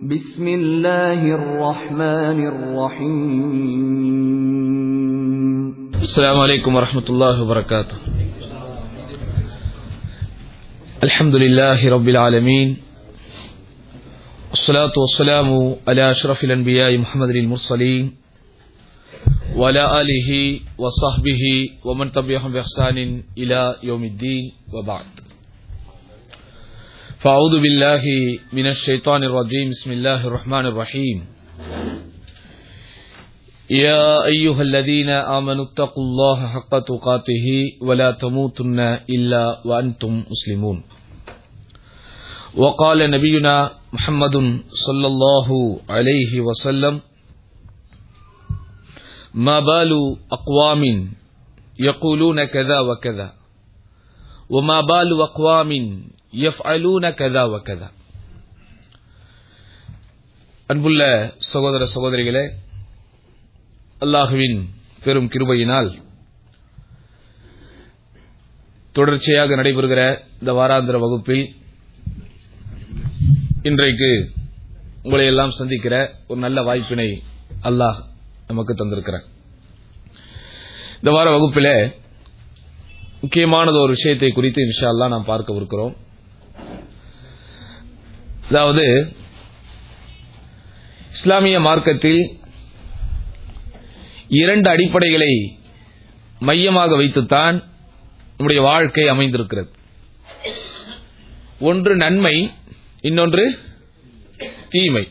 بسم الله الرحمن الرحيم السلام عليكم ورحمة الله وبركاته الحمد لله رب العالمين والصلاة والسلام على أشرف الأنبياء محمد المرسلين وعلى آله وصحبه ومن تبعهم بإحسان إلى يوم الدين وبعد فأعوذ بالله من الشيطان الرجيم بسم الله الرحمن الرحيم يا أيها الذين آمنوا اتقوا الله حق تقاته ولا تموتن إلا وأنتم مسلمون وقال نبينا محمد صلى الله عليه وسلم ما بال أقوام يقولون كذا وكذا وما بال أقوام يفعلون كذا وكذا அன்புள்ள சகோதர சகோதரிகளே அல்லாஹுவின் பெரும் கிருபையினால் தொடர்ச்சியாக நடைபெறுகிற இந்த வாராந்திர வகுப்பில் இன்றைக்கு உங்களை எல்லாம் சந்திக்கிற ஒரு நல்ல வாய்ப்பினை அல்லாஹ் நமக்கு தந்திருக்கிறார் இந்த வார வகுப்பில் முக்கியமானது ஒரு விஷயத்தை குறித்து இன்ஷா அல்லா நாம் பார்க்கவிருக்கிறோம் அதாவது இஸ்லாமிய மார்க்கத்தில் இரண்டு அடிப்படைகளை மையமாக வைத்துத்தான் நம்முடைய வாழ்க்கை அமைந்திருக்கிறது ஒன்று நன்மை இன்னொன்று தீமை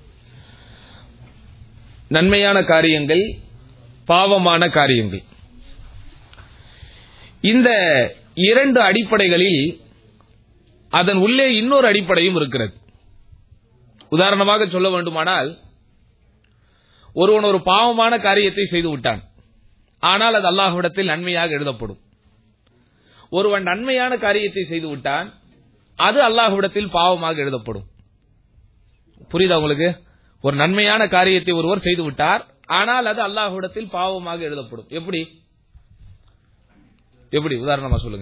நன்மையான காரியங்கள் பாவமான காரியங்கள் இந்த இரண்டு அடிப்படைகளில் அதன் உள்ளே இன்னொரு அடிப்படையும் இருக்கிறது உதாரணமாக சொல்ல வேண்டுமானால் ஒருவன் ஒரு பாவமான காரியத்தை செய்து விட்டான் ஆனால் அது அல்லாஹ்விடத்தில் நன்மையாக எழுதப்படும் ஒருவன் நன்மையான காரியத்தை செய்து விட்டான் அது அல்லாஹ்விடத்தில் பாவமாக எழுதப்படும் புரியுதா உங்களுக்கு ஒரு நன்மையான காரியத்தை ஒருவர் செய்து விட்டார் ஆனால் அது அல்லாஹ்விடத்தில் பாவமாக எழுதப்படும் எப்படி எப்படி உதாரணமா சொல்லுங்க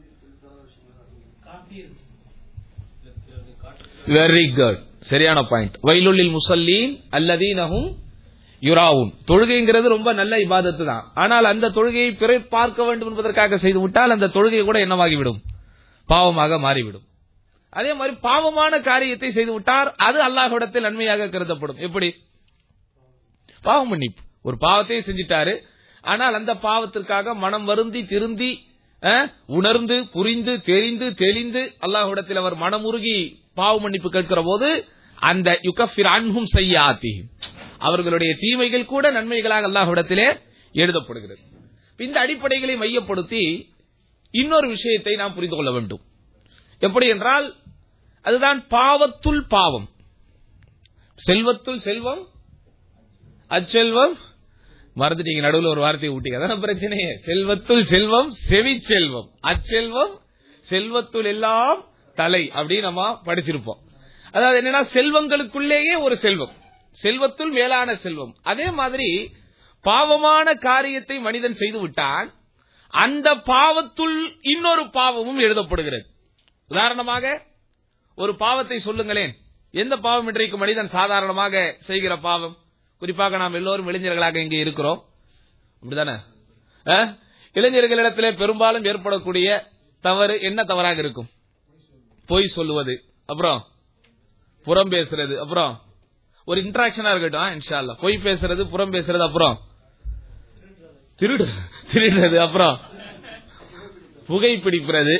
வெரி குட் சரியான பாயிண்ட் வயலுள்ளில் முசல்லீன் அல்லதீனஹும் யுராவும் தொழுகைங்கிறது ரொம்ப நல்ல இபாதத்து தான் ஆனால் அந்த தொழுகையை பிறை பார்க்க வேண்டும் என்பதற்காக செய்து விட்டால் அந்த தொழுகை கூட என்னவாகிவிடும் பாவமாக மாறிவிடும் அதே மாதிரி பாவமான காரியத்தை செய்து விட்டார் அது அல்லாஹ்விடத்தில் நன்மையாக கருதப்படும் எப்படி பாவம் மன்னிப்பு ஒரு பாவத்தை செஞ்சிட்டாரு ஆனால் அந்த பாவத்திற்காக மனம் வருந்தி திருந்தி உணர்ந்து புரிந்து தெரிந்து தெளிந்து அல்லாஹ்விடத்தில் அவர் மனமுருகி பாவ மன்னிப்பு கேட்கிற போது அந்த யுகஃபிர் அன்ஹும் செய்யாத்தி அவர்களுடைய தீமைகள் கூட நன்மைகளாக அல்லாஹ்விடத்திலே எழுதப்படுகிறது இந்த அடிப்படைகளை மையப்படுத்தி இன்னொரு விஷயத்தை நாம் புரிந்து கொள்ள வேண்டும் எப்படி என்றால் அதுதான் பாவத்துள் பாவம் செல்வத்துள் செல்வம் அச்செல்வம் மறந்துட்டீங்க நடுவில் ஒரு வார்த்தையை ஊட்டிங்க அதான பிரச்சனையே செல்வத்துள் செல்வம் செவி செல்வம் அச்செல்வம் செல்வத்துள் எல்லாம் தலை அப்படின்னு நம்ம படிச்சிருப்போம் அதாவது என்னன்னா செல்வங்களுக்குள்ளேயே ஒரு செல்வம் செல்வத்துள் மேலான செல்வம் அதே மாதிரி பாவமான காரியத்தை மனிதன் செய்து விட்டான் அந்த பாவத்துள் இன்னொரு பாவமும் எழுதப்படுகிறது உதாரணமாக ஒரு பாவத்தை சொல்லுங்களேன் எந்த பாவம் இன்றைக்கு மனிதன் சாதாரணமாக செய்கிற பாவம் குறிப்பாக நாம் எல்லோரும் இளைஞர்களாக இங்கே இருக்கிறோம் அப்படிதானே இளைஞர்களிடத்திலே பெரும்பாலும் ஏற்படக்கூடிய தவறு என்ன தவறாக இருக்கும் பொய் சொல்லுவது அப்புறம் புறம் பேசுறது அப்புறம் ஒரு இன்ட்ராக்ஷனா இருக்கட்டும் இன்ஷால்ல பொய் பேசுறது புறம் பேசுறது அப்புறம் திருடு திருடுறது அப்புறம் புகைப்பிடிக்கிறது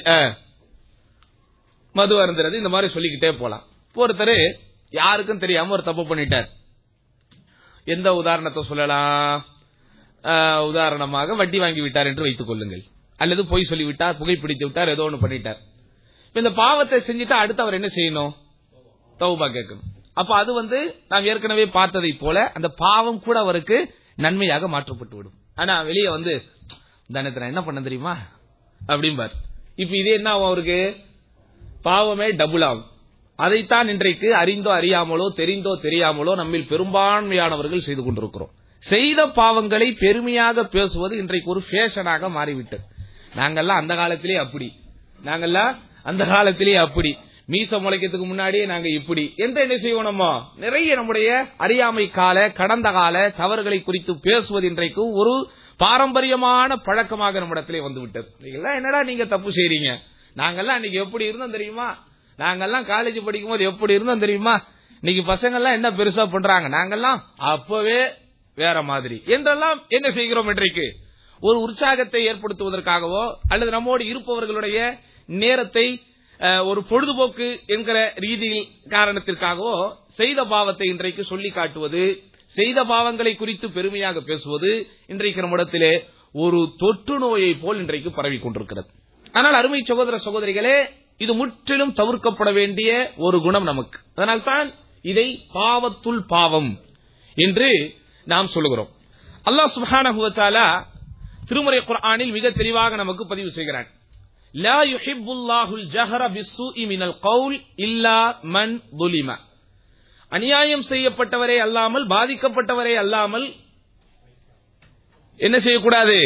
மது அருந்துறது இந்த மாதிரி சொல்லிக்கிட்டே போலாம் ஒருத்தர் யாருக்கும் தெரியாம ஒரு தப்பு பண்ணிட்டார் எந்த உதாரணத்தை சொல்லலாம் உதாரணமாக வட்டி வாங்கி விட்டார் என்று வைத்துக் கொள்ளுங்கள் அல்லது பொய் சொல்லி விட்டார் புகைப்பிடித்து விட்டார் ஏதோ ஒன்று பண்ணிட்டார் இந்த பாவத்தை செஞ்சுட்டா அடுத்து அவர் என்ன செய்யணும் தௌபா கேட்கணும் அப்ப அது வந்து நாம் ஏற்கனவே பார்த்ததை போல அந்த பாவம் கூட அவருக்கு நன்மையாக மாற்றப்பட்டு விடும் ஆனா வெளியே வந்து தனத்தை என்ன பண்ண தெரியுமா அப்படிம்பார் இப்ப இது என்ன ஆகும் அவருக்கு பாவமே டபுள் ஆகும் அதைத்தான் இன்றைக்கு அறிந்தோ அறியாமலோ தெரிந்தோ தெரியாமலோ நம்மில் பெரும்பான்மையானவர்கள் செய்து கொண்டிருக்கிறோம் செய்த பாவங்களை பெருமையாக பேசுவது இன்றைக்கு ஒரு ஃபேஷனாக மாறிவிட்டது நாங்கெல்லாம் அந்த காலத்திலே அப்படி நாங்கெல்லாம் அந்த காலத்திலே அப்படி மீச முளைக்கிறதுக்கு முன்னாடியே நாங்க இப்படி என்று என்ன செய்வோம் நம்ம நிறைய நம்முடைய அறியாமை கால கடந்த கால தவறுகளை குறித்து பேசுவது இன்றைக்கு ஒரு பாரம்பரியமான பழக்கமாக நம்மிடத்திலே வந்து விட்டது நீங்கெல்லாம் என்னடா நீங்க தப்பு செய்றீங்க நாங்கெல்லாம் அன்னைக்கு எப்படி இருந்தோம் தெரியுமா நாங்கெல்லாம் காலேஜ் படிக்கும் போது எப்படி இருந்தோம் தெரியுமா இன்னைக்கு பசங்க எல்லாம் என்ன பெருசா பண்றாங்க நாங்கெல்லாம் அப்பவே வேற மாதிரி என்றெல்லாம் என்ன செய்கிறோம் இன்றைக்கு ஒரு உற்சாகத்தை ஏற்படுத்துவதற்காகவோ அல்லது நம்மோடு இருப்பவர்களுடைய நேரத்தை அஹ், ஒரு பொழுதுபோக்கு என்கிற ரீதியில் காரணத்திற்காகவோ செய்த பாவத்தை இன்றைக்கு சொல்லி காட்டுவது செய்த பாவங்களை குறித்து பெருமையாக பேசுவது இன்றைக்கு நம்மிடத்திலே ஒரு தொற்று நோயை போல் இன்றைக்கு பரவி கொண்டிருக்கிறது ஆனால் அருமை சகோதர சகோதரிகளே இது முற்றிலும் தவிர்க்கப்பட வேண்டிய ஒரு குணம் நமக்கு அதனால்தான் இதை பாவத்துள் பாவம் என்று நாம் சொல்லுகிறோம் அல்லாஹ் சுப்ஹானஹு வ தஆலா திருமறை குர்ஆனில் மிக தெளிவாக நமக்கு பதிவு செய்கிறான் லா யுஹிப்புல்லாஹுல் ஜஹர பிஸ்ஸூஇ மினல் கவுல் இல்லா மன் ظُلِمَ அநியாயம் செய்யப்பட்டவரே அல்லாமல் பாதிக்கப்பட்டவரே அல்லாமல் என்ன செய்யக்கூடாது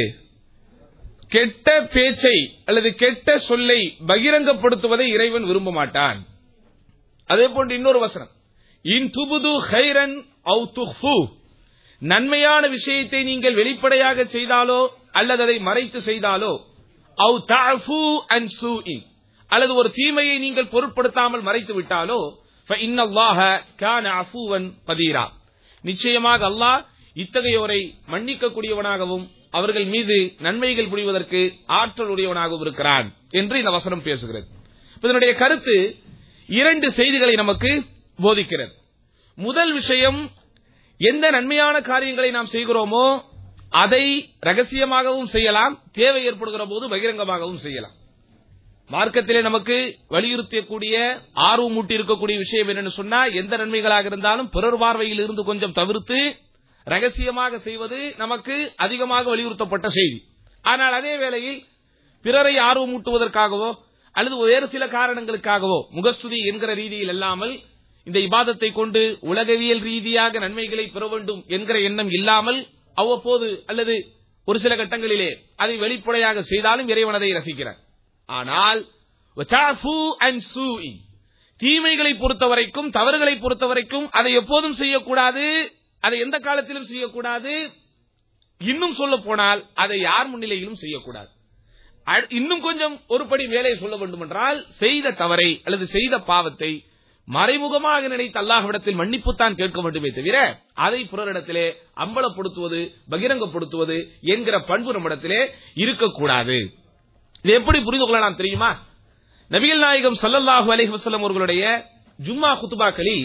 கெட்ட பேச்சை அல்லது கெட்ட சொல்லை பகிரங்கப்படுத்துவதை இறைவன் விரும்ப மாட்டான் அதே போன்று இன்னொரு வசனம் இன் துபுது ஹைரன் அவு துஹ்ஃபு நன்மையான விஷயத்தை நீங்கள் வெளிப்படையாக செய்தாலோ அல்லது அதை மறைத்து செய்தாலோ அவு தஅஃபு அன் சூஇன் அல்லது ஒரு தீமையை நீங்கள் பொருட்படுத்தாமல் மறைத்து விட்டாலோ இன்னல்லாஹ கான அஃபுவன் பதீரா நிச்சயமாக அல்லாஹ் இத்தகையோரை மன்னிக்கக்கூடியவனாகவும் அவர்கள் மீது நன்மைகள் புரிவதற்கு ஆற்றல் உடையவனாகவும் இருக்கிறான் என்று இந்த வசனம் பேசுகிறது இதனுடைய கருத்து இரண்டு செய்திகளை நமக்கு போதிக்கிறது முதல் விஷயம் எந்த நன்மையான காரியங்களை நாம் செய்கிறோமோ அதை ரகசியமாகவும் செய்யலாம் தேவை ஏற்படுகிற போது பகிரங்கமாகவும் செய்யலாம் மார்க்கத்திலே நமக்கு வலியுறுத்தக்கூடிய ஆர்வம் மூட்டி இருக்கக்கூடிய விஷயம் என்னன்னு சொன்னா எந்த நன்மைகளாக இருந்தாலும் பிறர் பார்வையில் இருந்து கொஞ்சம் தவிர்த்து ரகசியமாக செய்வது நமக்கு அதிகமாக வலியுறுத்தப்பட்ட செய்தி ஆனால் அதே வேளையில் பிறரை ஆர்வம் ஊட்டுவதற்காகவோ அல்லது வேறு சில காரணங்களுக்காகவோ முகஸ்துதி என்கிற ரீதியில் அல்லாமல் இந்த இபாதத்தை கொண்டு உலகவியல் ரீதியாக நன்மைகளை பெற வேண்டும் என்கிற எண்ணம் இல்லாமல் அவ்வப்போது அல்லது ஒரு சில கட்டங்களிலே அதை வெளிப்படையாக செய்தாலும் இறைவன் அதை ரசிக்கிறார் ஆனால் வசாஃபு அண்ட் சூஇ தீமைகளை பொறுத்தவரைக்கும் தவறுகளை பொறுத்தவரைக்கும் அதை எப்போதும் செய்யக்கூடாது அதை எந்த காலத்திலும் செய்யக்கூடாது இன்னும் சொல்ல போனால் அதை யார் முன்னிலையிலும் செய்யக்கூடாது அ- இன்னும் கொஞ்சம் ஒரு படி மேலே சொல்ல வேண்டும் என்றால் செய்த தவறை அல்லது செய்த பாவத்தை மறைமுகமாக நினைத்து அல்லாஹ்விடத்தில் மன்னிப்புத்தான் கேட்க வேண்டுமே தவிர அதை பிறரிடத்திலே அம்பலப்படுத்துவது பகிரங்கப்படுத்துவது என்கிற பண்பு நம்மிடத்திலே இருக்கக்கூடாது இது எப்படி புரிந்து கொள்ளலாம் தெரியுமா நபிகள் நாயகம் ஸல்லல்லாஹு அலைஹி வஸல்லம் அவர்களுடைய ஜும்மா குத்துபாக்களில்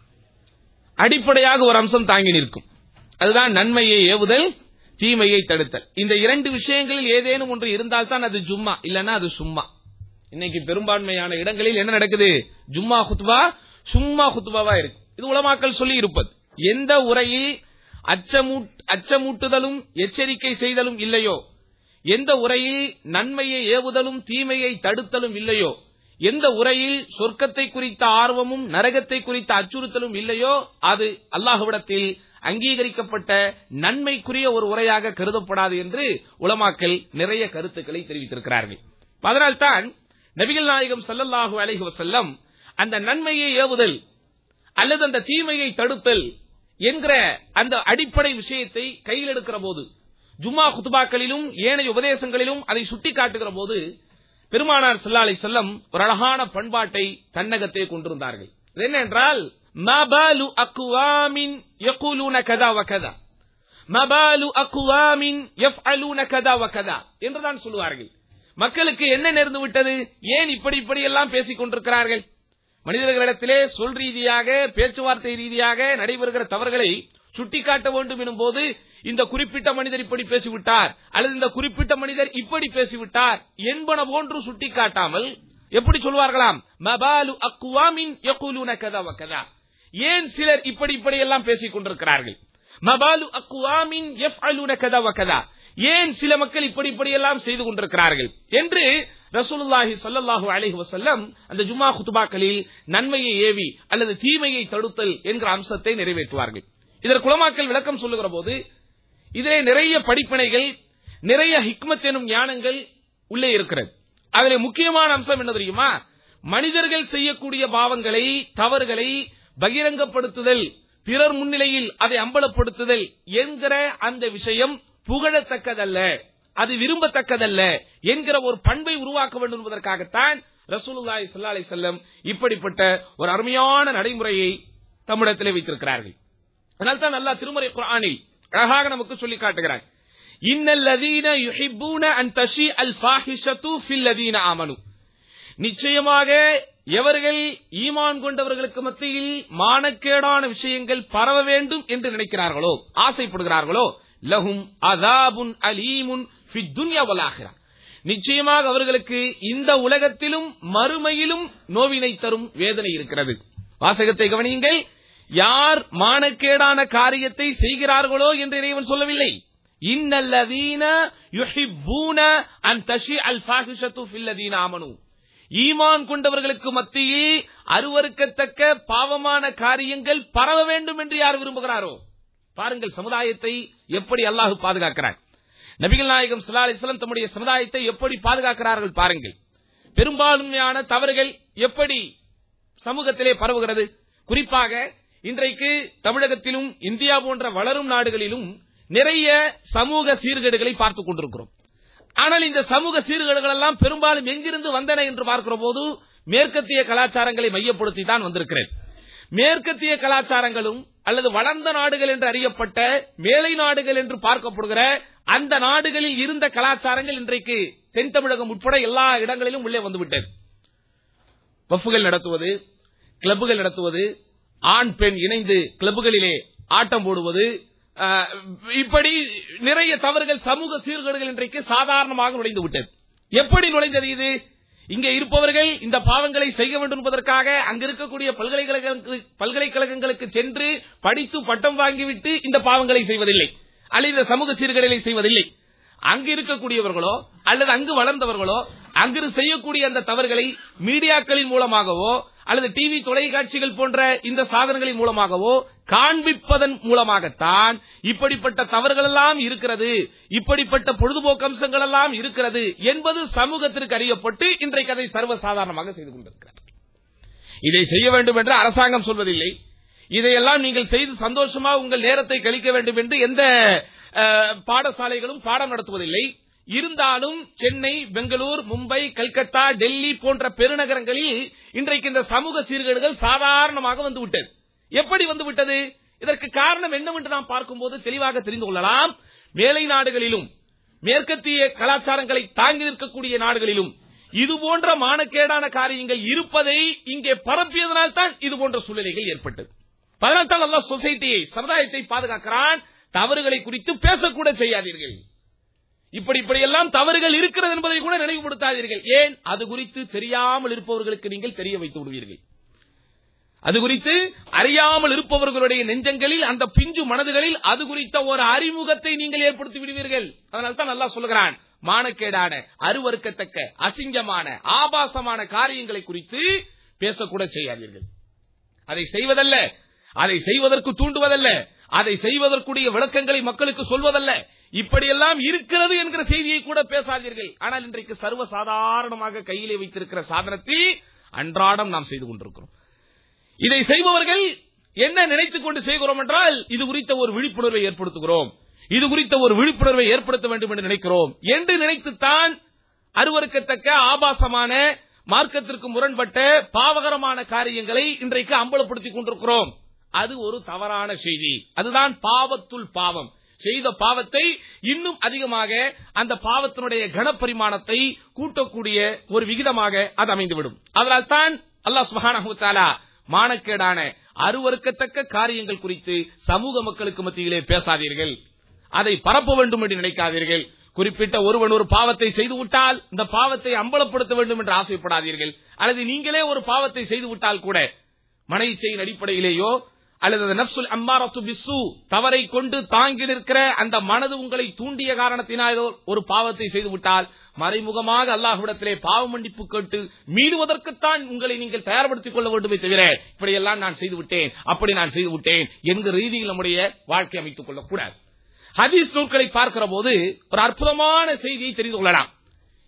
அடிப்படையாக ஒரு அம்சம் தாங்கி நிற்கும் அதுதான் நன்மையை ஏவுதல் தீமையை தடுத்தல் இந்த இரண்டு விஷயங்களில் ஏதேனும் ஒன்று இருந்தால்தான் அது ஜும்மா இல்லன்னா அது சும்மா இன்னைக்கு பெரும்பான்மையான இடங்களில் என்ன நடக்குது ஜும்மா குத்துபா சும்மா குத்துபாவா இருக்கு இது உலமாக்கள் சொல்லி இருப்பது எந்த உரையில் அச்சமூட் அச்சமூட்டுதலும் எச்சரிக்கை செய்தலும் இல்லையோ எந்த உரையில் நன்மையை ஏவுதலும் தீமையை தடுத்தலும் இல்லையோ எந்த உரையில் சொர்க்கத்தை குறித்த ஆர்வமும் நரகத்தை குறித்த அச்சுறுத்தலும் இல்லையோ அது அல்லாஹ்விடத்தில் அங்கீகரிக்கப்பட்ட நன்மைக்குரிய ஒரு உரையாக கருதப்படாது என்று உலமாக்கள் நிறைய கருத்துக்களை தெரிவித்திருக்கிறார்கள் அதனால்தான் நபிகள் நாயகம் ஸல்லல்லாஹு அலைஹி வஸல்லம் அந்த நன்மையை ஏவுதல் அல்லது அந்த தீமையை தடுத்தல் என்கிற அந்த அடிப்படை விஷயத்தை கையில் எடுக்கிற போது ஜும்மா குத்துபாக்களிலும் ஏனைய உபதேசங்களிலும் அதை சுட்டிக்காட்டுகிற போது பெருமானார் ஸல்லல்லாஹு அலைஹி வஸல்லம் ஒரு அழகான பண்பாட்டை தன்னகத்தே கொண்டிருந்தார்கள் அது என்ன என்றால் மபாலு அக்வாமின் யகூலூன கதா வகதா மபாலு அக்வாமின் யஃஅலூன கதா வகதா என்றுதான் சொல்லுவார்கள் மக்களுக்கு என்ன நேர்ந்து விட்டது ஏன் இப்படி இப்படி எல்லாம் பேசிக் கொண்டிருக்கிறார்கள் மனிதர்களிடத்திலே சொல் ரீதியாக பேச்சுவார்த்தை ரீதியாக நடைபெறுகிற தவறுகளை சுட்டிக்காட்ட வேண்டும் எனும் போது இந்த குறிப்பிட்ட மனிதர் இப்படி பேசிவிட்டார் அல்லது இந்த குறிப்பிட்ட மனிதர் இப்படி பேசிவிட்டார் என்பன போன்று சுட்டிக்காட்டாமல் எப்படி சொல்வார்களாம் மபாலு அக்குவாமின் யகுலூன கதா வகதா ஏன் சிலர் இப்படி இப்படி எல்லாம் பேசிக் கொண்டிருக்கிறார்கள் மபாலு அக்குவாமின் யஃஅலூன கதா வகதா ஏன் சில மக்கள் இப்படி இப்படி எல்லாம் செய்து கொண்டிருக்கிறார்கள் என்று ரசூலுல்லாஹி ஸல்லல்லாஹு அலைஹி வஸல்லம் அந்த ஜும்மா குத்துபாக்களில் நன்மையை ஏவி அல்லது தீமையை தடுத்தல் என்கிற அம்சத்தை நிறைவேற்றுவார்கள் இதற்கு குலமாக்கள் விளக்கம் சொல்லுகிற போது இதிலே நிறைய படிப்பினைகள் நிறைய ஹிக்மத் எனும் ஞானங்கள் உள்ளே இருக்கிறது அதிலே முக்கியமான அம்சம் என்ன தெரியுமா மனிதர்கள் செய்யக்கூடிய பாவங்களை தவறுகளை பகிரங்கப்படுத்துதல் பிறர் முன்னிலையில் அதை அம்பலப்படுத்துதல் என்கிற அந்த விஷயம் புகழத்தக்கதல்ல அது விரும்பத்தக்கதல்ல என்கிற ஒரு பண்பை உருவாக்க வேண்டும் என்பதற்காகத்தான் ரசூலுல்லாஹி ஸல்லல்லாஹு அலைஹி வஸல்லம் இப்படிப்பட்ட ஒரு அருமையான நடைமுறையை தம்மிடத்திலே வைத்திருக்கிறார்கள் அதனால தான் அல்லாஹ் திருமறை குர்ஆனில் அழகாக நமக்கு சொல்லி காட்டுகிறார் இன்னல்லதீன யுஹிப்பூன அன் தஷி அல் ஃபாஹிஷத்து ஃபில் லதீன ஆமனு நிச்சயமாக எவர்கள் ஈமான் கொண்டவர்களுக்கு மத்தியில் மானக்கேடான விஷயங்கள் பரவ வேண்டும் என்று நினைக்கிறார்களோ ஆசைப்படுகிறார்களோ லஹும் அதாபுன் அலீமுன் ஃபித் துன்யா வல் ஆখিরা நிச்சயமாக அவர்களுக்கு இந்த உலகத்திலும் மறுமையிலும் நோவினை தரும் வேதனை இருக்கிறது வாசகத்தை கவனியுங்கள் யார் மானக்கேடான காரியத்தை செய்கிறார்களோ என்று இறைவன் சொல்லவில்லை இன்னல்லதீன யுஹிப்பூன அன் தஷி அல் ஃபாஹிஷத்து ஃபில்லதீன ஆமனு ஈமான் கொண்டவர்களுக்கு மத்தியில் அருவருக்கத்தக்க பாவமான காரியங்கள் பரவ வேண்டும் என்று யார் விரும்புகிறாரோ பாருங்கள் சமுதாயத்தை எப்படி அல்லாஹ் பாதுகாக்கிறார் நபிகள் நாயகம் ஸல்லல்லாஹு அலைஹி வஸல்லம் தம்முடைய சமுதாயத்தை எப்படி பாதுகாக்கிறார்கள் பாருங்கள் பெரும்பான்மையான தவறுகள் எப்படி சமூகத்திலே பரவுகிறது குறிப்பாக இன்றைக்கு தமிழகத்திலும் இந்தியா போன்ற வளரும் நாடுகளிலும் நிறைய சமூக சீர்கேடுகளை பார்த்துக் கொண்டிருக்கிறோம் ஆனால் இந்த சமூக சீர்கேடுகள் எல்லாம் பெரும்பாலும் எங்கிருந்து வந்தன என்று பார்க்கிற போது மேற்கத்திய கலாச்சாரங்களை மையப்படுத்தி தான் வந்திருக்கிறேன் மேற்கத்திய கலாச்சாரங்களும் அல்லது வளர்ந்த நாடுகள் என்று அறியப்பட்ட மேலை நாடுகள் என்று பார்க்கப்படுகிற அந்த நாடுகளில் இருந்த கலாச்சாரங்கள் இன்றைக்கு தென் தமிழகம் உட்பட எல்லா இடங்களிலும் உள்ளே வந்துவிட்டது பஃபுகள் நடத்துவது கிளப்புகள் நடத்துவது ஆண் பெண் இணைந்து கிளப்புகளிலே ஆட்டம் போடுவது அஹ், இப்படி நிறைய தவறுகள் சமூக சீர்கேடுகள் இன்றைக்கு சாதாரணமாக நுழைந்து விட்டது எப்படி நுழைந்தது இது இங்கே இருப்பவர்கள் இந்த பாவங்களை செய்ய வேண்டும் என்பதற்காக அங்க இருக்கக்கூடிய பல்கலைக்கழகங்களுக்கு பல்கலைக்கழகங்களுக்கு சென்று படித்து பட்டம் வாங்கிவிட்டு இந்த பாவங்களை செய்வதில்லை அல்லது இந்த சமூக சீர்கேடுகளை செய்வதில்லை அங்கு இருக்கக்கூடியவர்களோ அல்லது அங்கு வளர்ந்தவர்களோ அங்கு செய்யக்கூடிய அந்த தவறுகளை மீடியாக்களின் மூலமாகவோ அல்லது டிவி தொலைக்காட்சிகள் போன்ற இந்த சாதனங்களின் மூலமாகவோ காண்பிப்பதன் மூலமாகத்தான் இப்படிப்பட்ட தவறுகள் எல்லாம் இருக்கிறது இப்படிப்பட்ட பொழுதுபோக்கு அம்சங்கள் எல்லாம் இருக்கிறது என்பது சமூகத்திற்கு அறியப்பட்டு இன்றைக்கு அதை சர்வசாதாரணமாக செய்து கொண்டிருக்கிறார் இதை செய்ய வேண்டும் என்று அரசாங்கம் சொல்வதில்லை இதையெல்லாம் நீங்கள் செய்து சந்தோஷமா உங்கள் நேரத்தை கழிக்க வேண்டும் என்று எந்த அஹ், பாடசாலைகளும் பாடம் நடத்துவதில்லை இருந்தாலும் சென்னை பெங்களூர் மும்பை கல்கத்தா டெல்லி போன்ற பெருநகரங்களில் இன்றைக்கு இந்த சமூக சீர்கேடுகள் சாதாரணமாக வந்து விட்டது எப்படி வந்து விட்டது இதற்கு காரணம் என்னவென்று நாம் பார்க்கும்போது தெளிவாக தெரிந்து கொள்ளலாம் மேலை நாடுகளிலும் மேற்கத்திய கலாச்சாரங்களை தாங்கி நிற்கக்கூடிய நாடுகளிலும் இது போன்ற மானக்கேடான காரியங்கள் இருப்பதை இங்கே பரப்பியதனால் தான் இது போன்ற சூழ்நிலைகள் ஏற்பட்டது அதனால் தான் அல்லாஹ் சொசைட்டியை சமுதாயத்தை பாதுகாக்கிறான் தவறுகளை குறித்து பேசக்கூட செய்யாதீர்கள் இப்படி இப்படி எல்லாம் தவறுகள் இருக்கிறது என்பதை கூட நினைவுபடுத்தாதீர்கள் ஏன் அது குறித்து தெரியாமல் இருப்பவர்களுக்கு நீங்கள் தெரிய வைத்து விடுவீர்கள் அது குறித்து அறியாமல் இருப்பவர்களுடைய நெஞ்சங்களில் அந்த பிஞ்சு மனதுகளில் அது குறித்த ஒரு அறிமுகத்தை நீங்கள் ஏற்படுத்தி விடுவீர்கள் அதனால தான் நல்லா சொல்லுகிறான் மானக்கேடான அருவறுக்கத்தக்க அசிங்கமான ஆபாசமான காரியங்களை குறித்து பேசக்கூட செய்யாதீர்கள் அதை செய்வதல்ல அதை செய்வதற்கு தூண்டுவதல்ல அதை செய்வதற்குரிய விளக்கங்களை மக்களுக்கு சொல்வதல்ல இப்படியெல்லாம் இருக்கிறது என்கிற செய்தியை கூட பேசாதீர்கள் ஆனால் இன்றைக்கு சர்வ சாதாரணமாக கையிலே வைத்திருக்கிற சாதனத்தை அன்றாடம் நாம் செய்து கொண்டிருக்கிறோம் இதை செய்பவர்கள் என்ன நினைத்துக் கொண்டு செய்கிறோம் என்றால் இது குறித்த ஒரு விழிப்புணர்வை ஏற்படுத்துகிறோம் இது குறித்த ஒரு விழிப்புணர்வை ஏற்படுத்த வேண்டும் என்று நினைக்கிறோம் என்று நினைத்துத்தான் அருவருக்கத்தக்க ஆபாசமான மார்க்கத்திற்கு முரண்பட்ட பாவகரமான காரியங்களை இன்றைக்கு அம்பலப்படுத்திக் கொண்டிருக்கிறோம் அது ஒரு தவறான செய்தி அதுதான் பாவத்துள் பாவம் செய்த பாவத்தை இன்னும் அதிகமாக அந்த பாவத்தினுடைய கனப்பரிமாணத்தை கூட்டக்கூடிய ஒரு விகிதமாக அது அமைந்துவிடும் அதனால் தான் அல்லாஹ் சுப்ஹானஹு வ தஆலா மானக்கேடான அருவருக்கத்தக்க காரியங்கள் குறித்து சமூக மக்களுக்கு மத்தியிலே பேசாதீர்கள் அதை பரப்ப வேண்டும் என்று நினைக்காதீர்கள் குறிப்பிட்ட ஒருவன் ஒரு பாவத்தை செய்து விட்டால் இந்த பாவத்தை அம்பலப்படுத்த வேண்டும் என்று ஆசைப்படாதீர்கள் அல்லது நீங்களே ஒரு பாவத்தை செய்து விட்டால் கூட மனை செய்யின் அடிப்படையிலேயோ அல்லது அந்த நப்சுல் அம்மாரத்து பிஸ்ஸு தவறை கொண்டு தாங்கி நிற்கிற அந்த மனது உங்களை தூண்டிய காரணத்தினாலோ ஒரு பாவத்தை செய்து விட்டால் மறைமுகமாக அல்லாஹ்விடத்திலே பாவ மன்னிப்பு கேட்டு மீறுவதற்குத்தான் உங்களை நீங்கள் தயார்படுத்திக் கொள்ள வேண்டுமே தவிர இப்படியெல்லாம் நான் செய்து விட்டேன் அப்படி நான் செய்து விட்டேன் என்கிற ரீதியில் நம்முடைய வாழ்க்கை அமைத்துக் கொள்ளக்கூடாது ஹதீஸ் நூல்களை பார்க்கிற போது ஒரு அற்புதமான செய்தியை தெரிந்து கொள்ளலாம்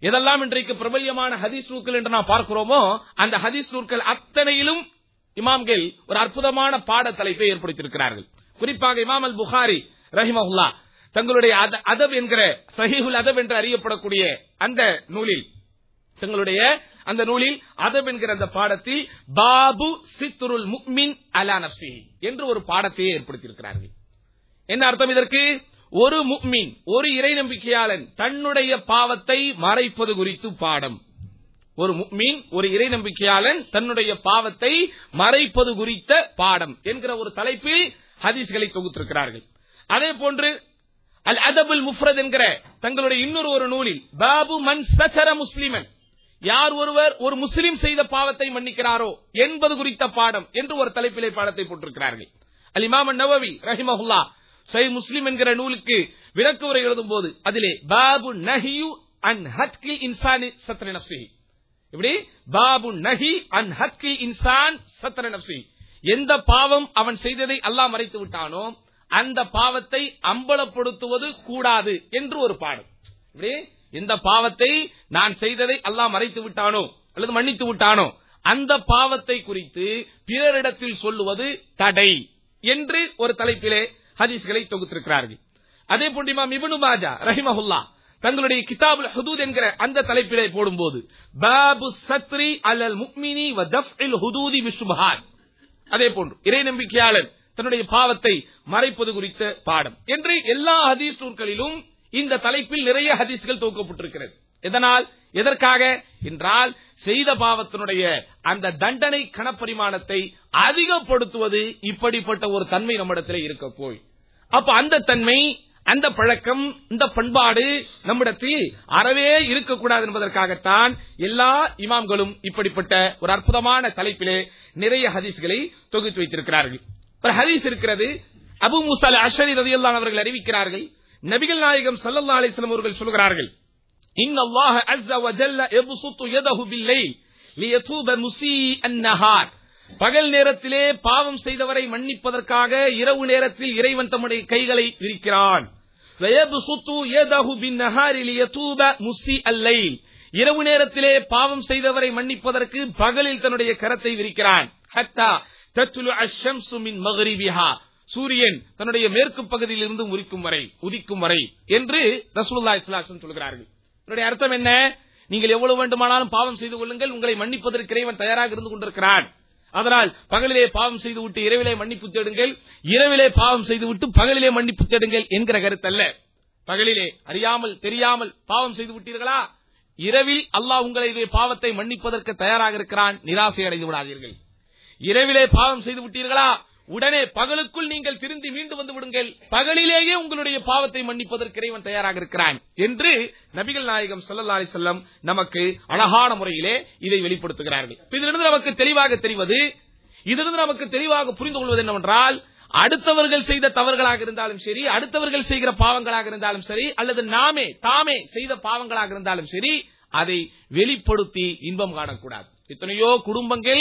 எதெல்லாம் இன்றைக்கு பிரபல்யமான ஹதீஸ் நூல்கள் என்று நாம் பார்க்கிறோமோ அந்த ஹதீஸ் நூல்கள் அத்தனையிலும் இமாம்கள் ஒரு அற்புதமான பாட தலைப்பை ஏற்படுத்தியிருக்கிறார்கள் குறிப்பாக இமாம் அல் புகாரி ரஹிமஹுல்லா தங்களுடைய அத- அதப் என்கிற சஹீஹுல் அதப் என்று அறியப்படக்கூடிய அந்த நூலில் தங்களுடைய அந்த நூலில் அதப் என்கிற அந்த பாடத்தில் பாபு சித்துருல் முக்மின் அலா நப்சி என்று ஒரு பாடத்தையே ஏற்படுத்தியிருக்கிறார்கள் என்ன அர்த்தம் இதற்கு ஒரு முக்மின் ஒரு இறை நம்பிக்கையாளன் தன்னுடைய பாவத்தை மறைப்பது குறித்து பாடம் ஒரு முக்மீன் ஒரு இறை நம்பிக்கையாளன் தன்னுடைய பாவத்தை மறைப்பது குறித்த பாடம் என்கிற ஒரு தலைப்பில் ஹதீஸ்களை தொகுத்திருக்கிறார்கள் அதே போன்று அல் அதபுல் முஃப்ரத் என்கிற தங்களுடைய இன்னொரு ஒரு நூலில் பாபு மன் சதர முஸ்லிமன் யார் ஒருவர் ஒரு முஸ்லிம் செய்த பாவத்தை மன்னிக்கிறாரோ என்பது குறித்த பாடம் என்று ஒரு தலைப்பிலே பாடத்தை போட்டிருக்கிறார்கள் அல் இமாம் நவவி ரஹிமஹுல்லா சை முஸ்லிம் என்கிற நூலுக்கு விளக்கு உரை எழுதும் போது அதிலே பாபு நஹியு அன் ஹத்கில் இன்சானி சத்ர நப்சிஹி இப்படி பாபு நஹி அன் ஹத்கில் இன்சான் சத்ர நப்சி எந்த பாவம் அவன் செய்ததை அல்லாஹ் மறைத்து விட்டானோ அந்த பாவத்தை அம்பலப்படுத்துவது கூடாது என்று ஒரு பாடம் இப்படி எந்த பாவத்தை நான் செய்ததை அல்லாஹ் மறைத்து விட்டானோ அல்லது மன்னித்து விட்டானோ அந்த பாவத்தை குறித்து பிறரிடத்தில் சொல்லுவது தடை என்று ஒரு தலைப்பிலே ஹதீஸ்களை தொகுத்திருக்கிறார்கள் அதே போன்று இமாம் இப்னு மாஜா ரஹிமஹுல்லா தங்களுடைய கிதாபுல் ஹுதூத் என்கிற அந்த தலைப்பிலே போடும்போது பாபு சத்ரி அலல் முக்மினி வ தஃப்இல் ஹுதூதி பிஷுபஹாத் அதே போன்று இறை நம்பிக்கையாளன் தன்னுடைய பாவத்தை மறைப்பது குறித்த பாடம் என்று எல்லா ஹதீஸ் நூல்களிலும் இந்த தலைப்பில் நிறைய ஹதீஸ்கள் தொகுக்கப்பட்டிருக்கிறது எதனால் எதற்காக என்றால் செய்த பாவத்தினுடைய அந்த தண்டனை கணப்பரிமாணத்தை அதிகப்படுத்துவது இப்படிப்பட்ட ஒரு தன்மை நம்மிடத்திலே இருக்க போய் அப்ப அந்த தன்மை அந்த பழக்கம் இந்த பண்பாடு நம்மிடத்தில் அறவே இருக்கக்கூடாது என்பதற்காகத்தான் எல்லா இமாம்களும் இப்படிப்பட்ட ஒரு அற்புதமான தலைப்பிலே நிறைய ஹதீஸ்களை தொகுத்து வைத்திருக்கிறார்கள் ஒரு ஹதீஸ் இருக்கிறது அபு முசால் அஷரி ரதியல்லான் அவர்கள் அறிவிக்கிறார்கள் நபிகள் நாயகம் ஸல்லல்லாஹு அலைஹி வஸல்லம் அவர்கள் சொல்கிறார்கள் இன் அல்லாஹ் அஸ்ஸ வ ஜல்ல யப்சுத்து யதஹு பில்லைல் லியதூப முஸீ அன்-நஹார் பகல் நேரத்திலே பாவம் செய்தவரை மன்னிப்பதற்காக இரவு நேரத்தில் இறைவன் தம்முடைய கைகளை விரிக்கிறான் وَيَبْسُطُ يَدَهُ بِالنَّهَارِ لِيَتُوبَ مُسِيءَ اللَّيْلِ இரவு நேரத்திலே பாவம் செய்தவரை மன்னிப்பதற்கு பகலில் தன்னுடைய கரத்தை விரிக்கிறான் ஹத்தா தத்லு அஷம்சு மின் மக்ரிபிஹா சூரியன் தன்னுடைய மேற்கு பகுதியில் இருந்து உரிக்கும் வரை உதிக்கும் வரை என்று ரசூலுல்லாஹி ஸல்லல்லாஹு அலைஹி வஸல்லம் சொல்கிறார்கள் இதனுடைய அர்த்தம் என்ன நீங்கள் எவ்வளவு வேண்டுமானாலும் பாவம் செய்து கொள்ளுங்கள் உங்களை மன்னிப்பதற்கு இறைவன் தயாராக இருந்து கொண்டிருக்கிறான் அதனால் பகலிலே பாவம் செய்து விட்டு இரவிலே மன்னிப்பு தேடுங்கள் இரவிலே பாவம் செய்து விட்டு பகலிலே மன்னிப்பு தேடுங்கள் என்கிற கருத்தல்ல பகலிலே அறியாமல் தெரியாமல் பாவம் செய்து விட்டீர்களா இரவில் அல்லாஹ் உங்களுடைய பாவத்தை மன்னிப்பதற்கு தயாராக இருக்கிறான் நிராசை அடைந்து விடாதீர்கள் இரவிலே பாவம் செய்து விட்டீர்களா உடனே பகலுக்குள் நீங்கள் திருந்தி மீண்டு வந்து விடுங்கள் பகலிலேயே உங்களுடைய பாவத்தை மன்னிப்பதற்கு இறைவன் தயாராக இருக்கிறான் என்று நபிகள் நாயகம் ஸல்லல்லாஹு அலைஹி வஸல்லம் நமக்கு அழகான முறையிலே இதை வெளிப்படுத்துகிறார்கள் இதிலிருந்து நமக்கு தெளிவாக தெரிவது இதிலிருந்து நமக்கு தெளிவாக புரிந்து கொள்வது என்னவென்றால் அடுத்தவர்கள் செய்த தவறுகளாக இருந்தாலும் சரி அடுத்தவர்கள் செய்கிற பாவங்களாக இருந்தாலும் சரி அல்லது நாமே தாமே செய்த பாவங்களாக இருந்தாலும் சரி அதை வெளிப்படுத்தி இன்பம் காணக்கூடாது எத்தனையோ குடும்பங்கள்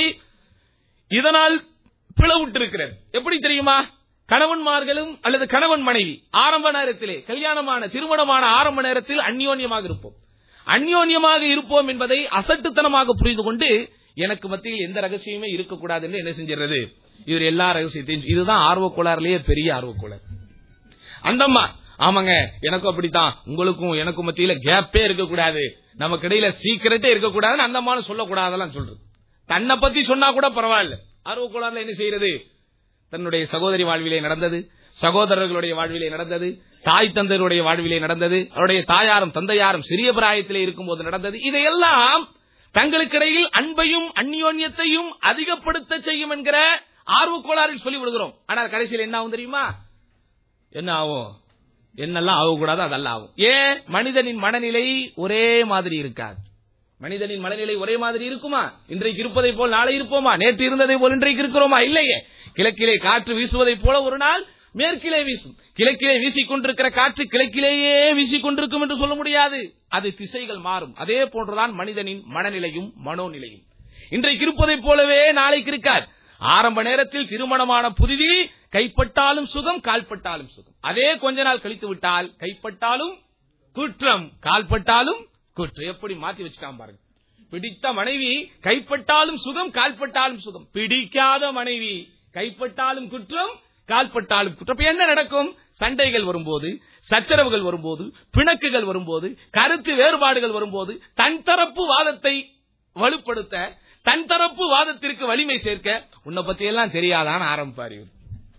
இதனால் பிளவுற்றிருக்கிறது எப்படி தெரியுமா கணவன்மார்களும் அல்லது கணவன் மனைவி ஆரம்ப நேரத்திலே கல்யாணமான திருமணமான ஆரம்ப நேரத்தில் அந்யோன்யமாக இருப்போம் அந்யோன்யமாக இருப்போம் என்பதை அசட்டுத்தனமாக புரிந்து கொண்டு எனக்கு மத்தியில் எந்த ரகசியமே இருக்கக்கூடாது என்று என்ன செஞ்சிருது இவர் எல்லா ரகசியத்தையும் இதுதான் ஆர்வக்கோளாறுலயே பெரிய ஆர்வக்கோளாறு அந்தம்மா ஆமாங்க எனக்கும் அப்படித்தான் உங்களுக்கும் எனக்கும் மத்தியில கேப்பே இருக்கக்கூடாது நமக்கு இடையில சீக்கிரட்டே இருக்கக்கூடாதுன்னு அந்த அம்மானு சொல்லக்கூடாதெல்லாம் சொல்றது தன்னை பத்தி சொன்னா கூட பரவாயில்ல ஆர்வக்கோளாறுல என்ன செய்யறது தன்னுடைய சகோதரி வாழ்விலே நடந்தது சகோதரர்களுடைய வாழ்விலே நடந்தது தாய் தந்தையருடைய வாழ்விலே நடந்தது அவருடைய தாயாரும் தந்தையாரும் சிறிய பிராயத்திலே இருக்கும்போது நடந்தது இதையெல்லாம் தங்களுக்கிடையில் அன்பையும் அந்யோன்யத்தையும் அதிகப்படுத்த செய்யும் என்கிற ஆர்வக்கோளாறில் சொல்லி விடுகிறோம் ஆனால் கடைசியில் என்ன ஆகும் தெரியுமா என்ன ஆகும் என்னெல்லாம் ஆகக்கூடாது அதெல்லாம் ஆகும் ஏன் மனிதனின் மனநிலை ஒரே மாதிரி இருக்காது மனிதனின் மனநிலை ஒரே மாதிரி இருக்குமா இன்றைக்கு இருப்பதை போல் நாளை இருப்போமா நேற்று இருந்ததை போல் இன்றைக்கு இருக்கிறோமா இல்லையே கிழக்கிலே காற்று வீசுவதை போல ஒரு நாள் மேற்கிலே வீசும் கிழக்கிலே வீசிக்கொண்டிருக்கிற காற்று கிழக்கிலேயே வீசிக்கொண்டிருக்கும் என்று சொல்ல முடியாது அது திசைகள் மாறும் அதே போன்றுதான் மனிதனின் மனநிலையும் மனோநிலையும் இன்றைக்கு இருப்பதைப் போலவே நாளைக்கு இருக்காது ஆரம்ப நேரத்தில் திருமணமான புதிதில் கைப்பட்டாலும் சுகம் கால்பட்டாலும் சுகம் அதே கொஞ்ச நாள் கழித்து விட்டால் கைப்பட்டாலும் குற்றம் கால்பட்டாலும் குற்றம் எப்படி மாத்தி வச்சுட்டான் பாருங்க பிடித்த மனைவி கைப்பட்டாலும் சுகம் கால்பட்டாலும் சுகம் பிடிக்காத மனைவி கைப்பட்டாலும் குற்றம் கால்பட்டாலும் குற்றம் அப்ப என்ன நடக்கும் சண்டைகள் வரும்போது சச்சரவுகள் வரும்போது பிணக்குகள் வரும்போது கருத்து வேறுபாடுகள் வரும்போது தன் தரப்பு வாதத்தை வலுப்படுத்த தன் தரப்பு வாதத்திற்கு வலிமை சேர்க்க உன்னை பத்தி எல்லாம் தெரியாதான்னு ஆரம்பிப்பார் இவர்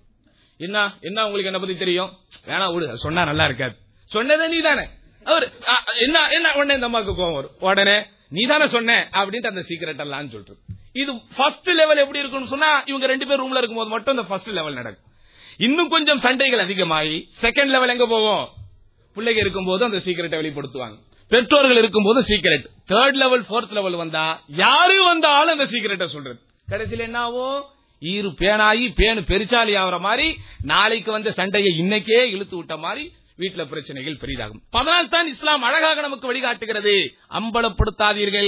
என்ன என்ன உங்களுக்கு என்ன பத்தி தெரியும் வேணா விடு அது சொன்னா நல்லா இருக்காது சொன்னதே நீ தானே அவர் அ, என்ன என்ன உடனே இந்த அம்மாவுக்கு கோவம் வரும் உடனே நீ தானே சொன்ன அப்படின்ட்டு அந்த சீக்கிரட் எல்லாம் சொல்லிட்டு இது ஃபர்ஸ்ட் லெவல் எப்படி இருக்கும்னு சொன்னா இவங்க ரெண்டு பேர் ரூம்ல இருக்கும்போது மட்டும் இந்த ஃபர்ஸ்ட் லெவல் நடக்கும் இன்னும் கொஞ்சம் சண்டைகள் அதிகமாகி செகண்ட் லெவல் எங்க போவோம் பிள்ளைங்க இருக்கும்போது அந்த சீக்கிரட்டை வெளிப்படுத்துவாங்க பெற்றோர்கள் இருக்கும்போது secret third level fourth level வந்தா யாரு வந்தாலும் அந்த சீக்கிரட்டை சொல்றது கடைசியில் என்ன ஆகும் ஈரு பேனாயி பேனு பெருச்சாலி ஆகிற மாதிரி நாளைக்கு வந்த சண்டையை இன்னைக்கே இழுத்து விட்ட மாதிரி வீட்டுல பிரச்சனைகள் பெரிதாகும் அதனால் தான் இஸ்லாம் அழகாக நமக்கு வழிகாட்டுகிறது அம்பலப்படுத்தாதீர்கள்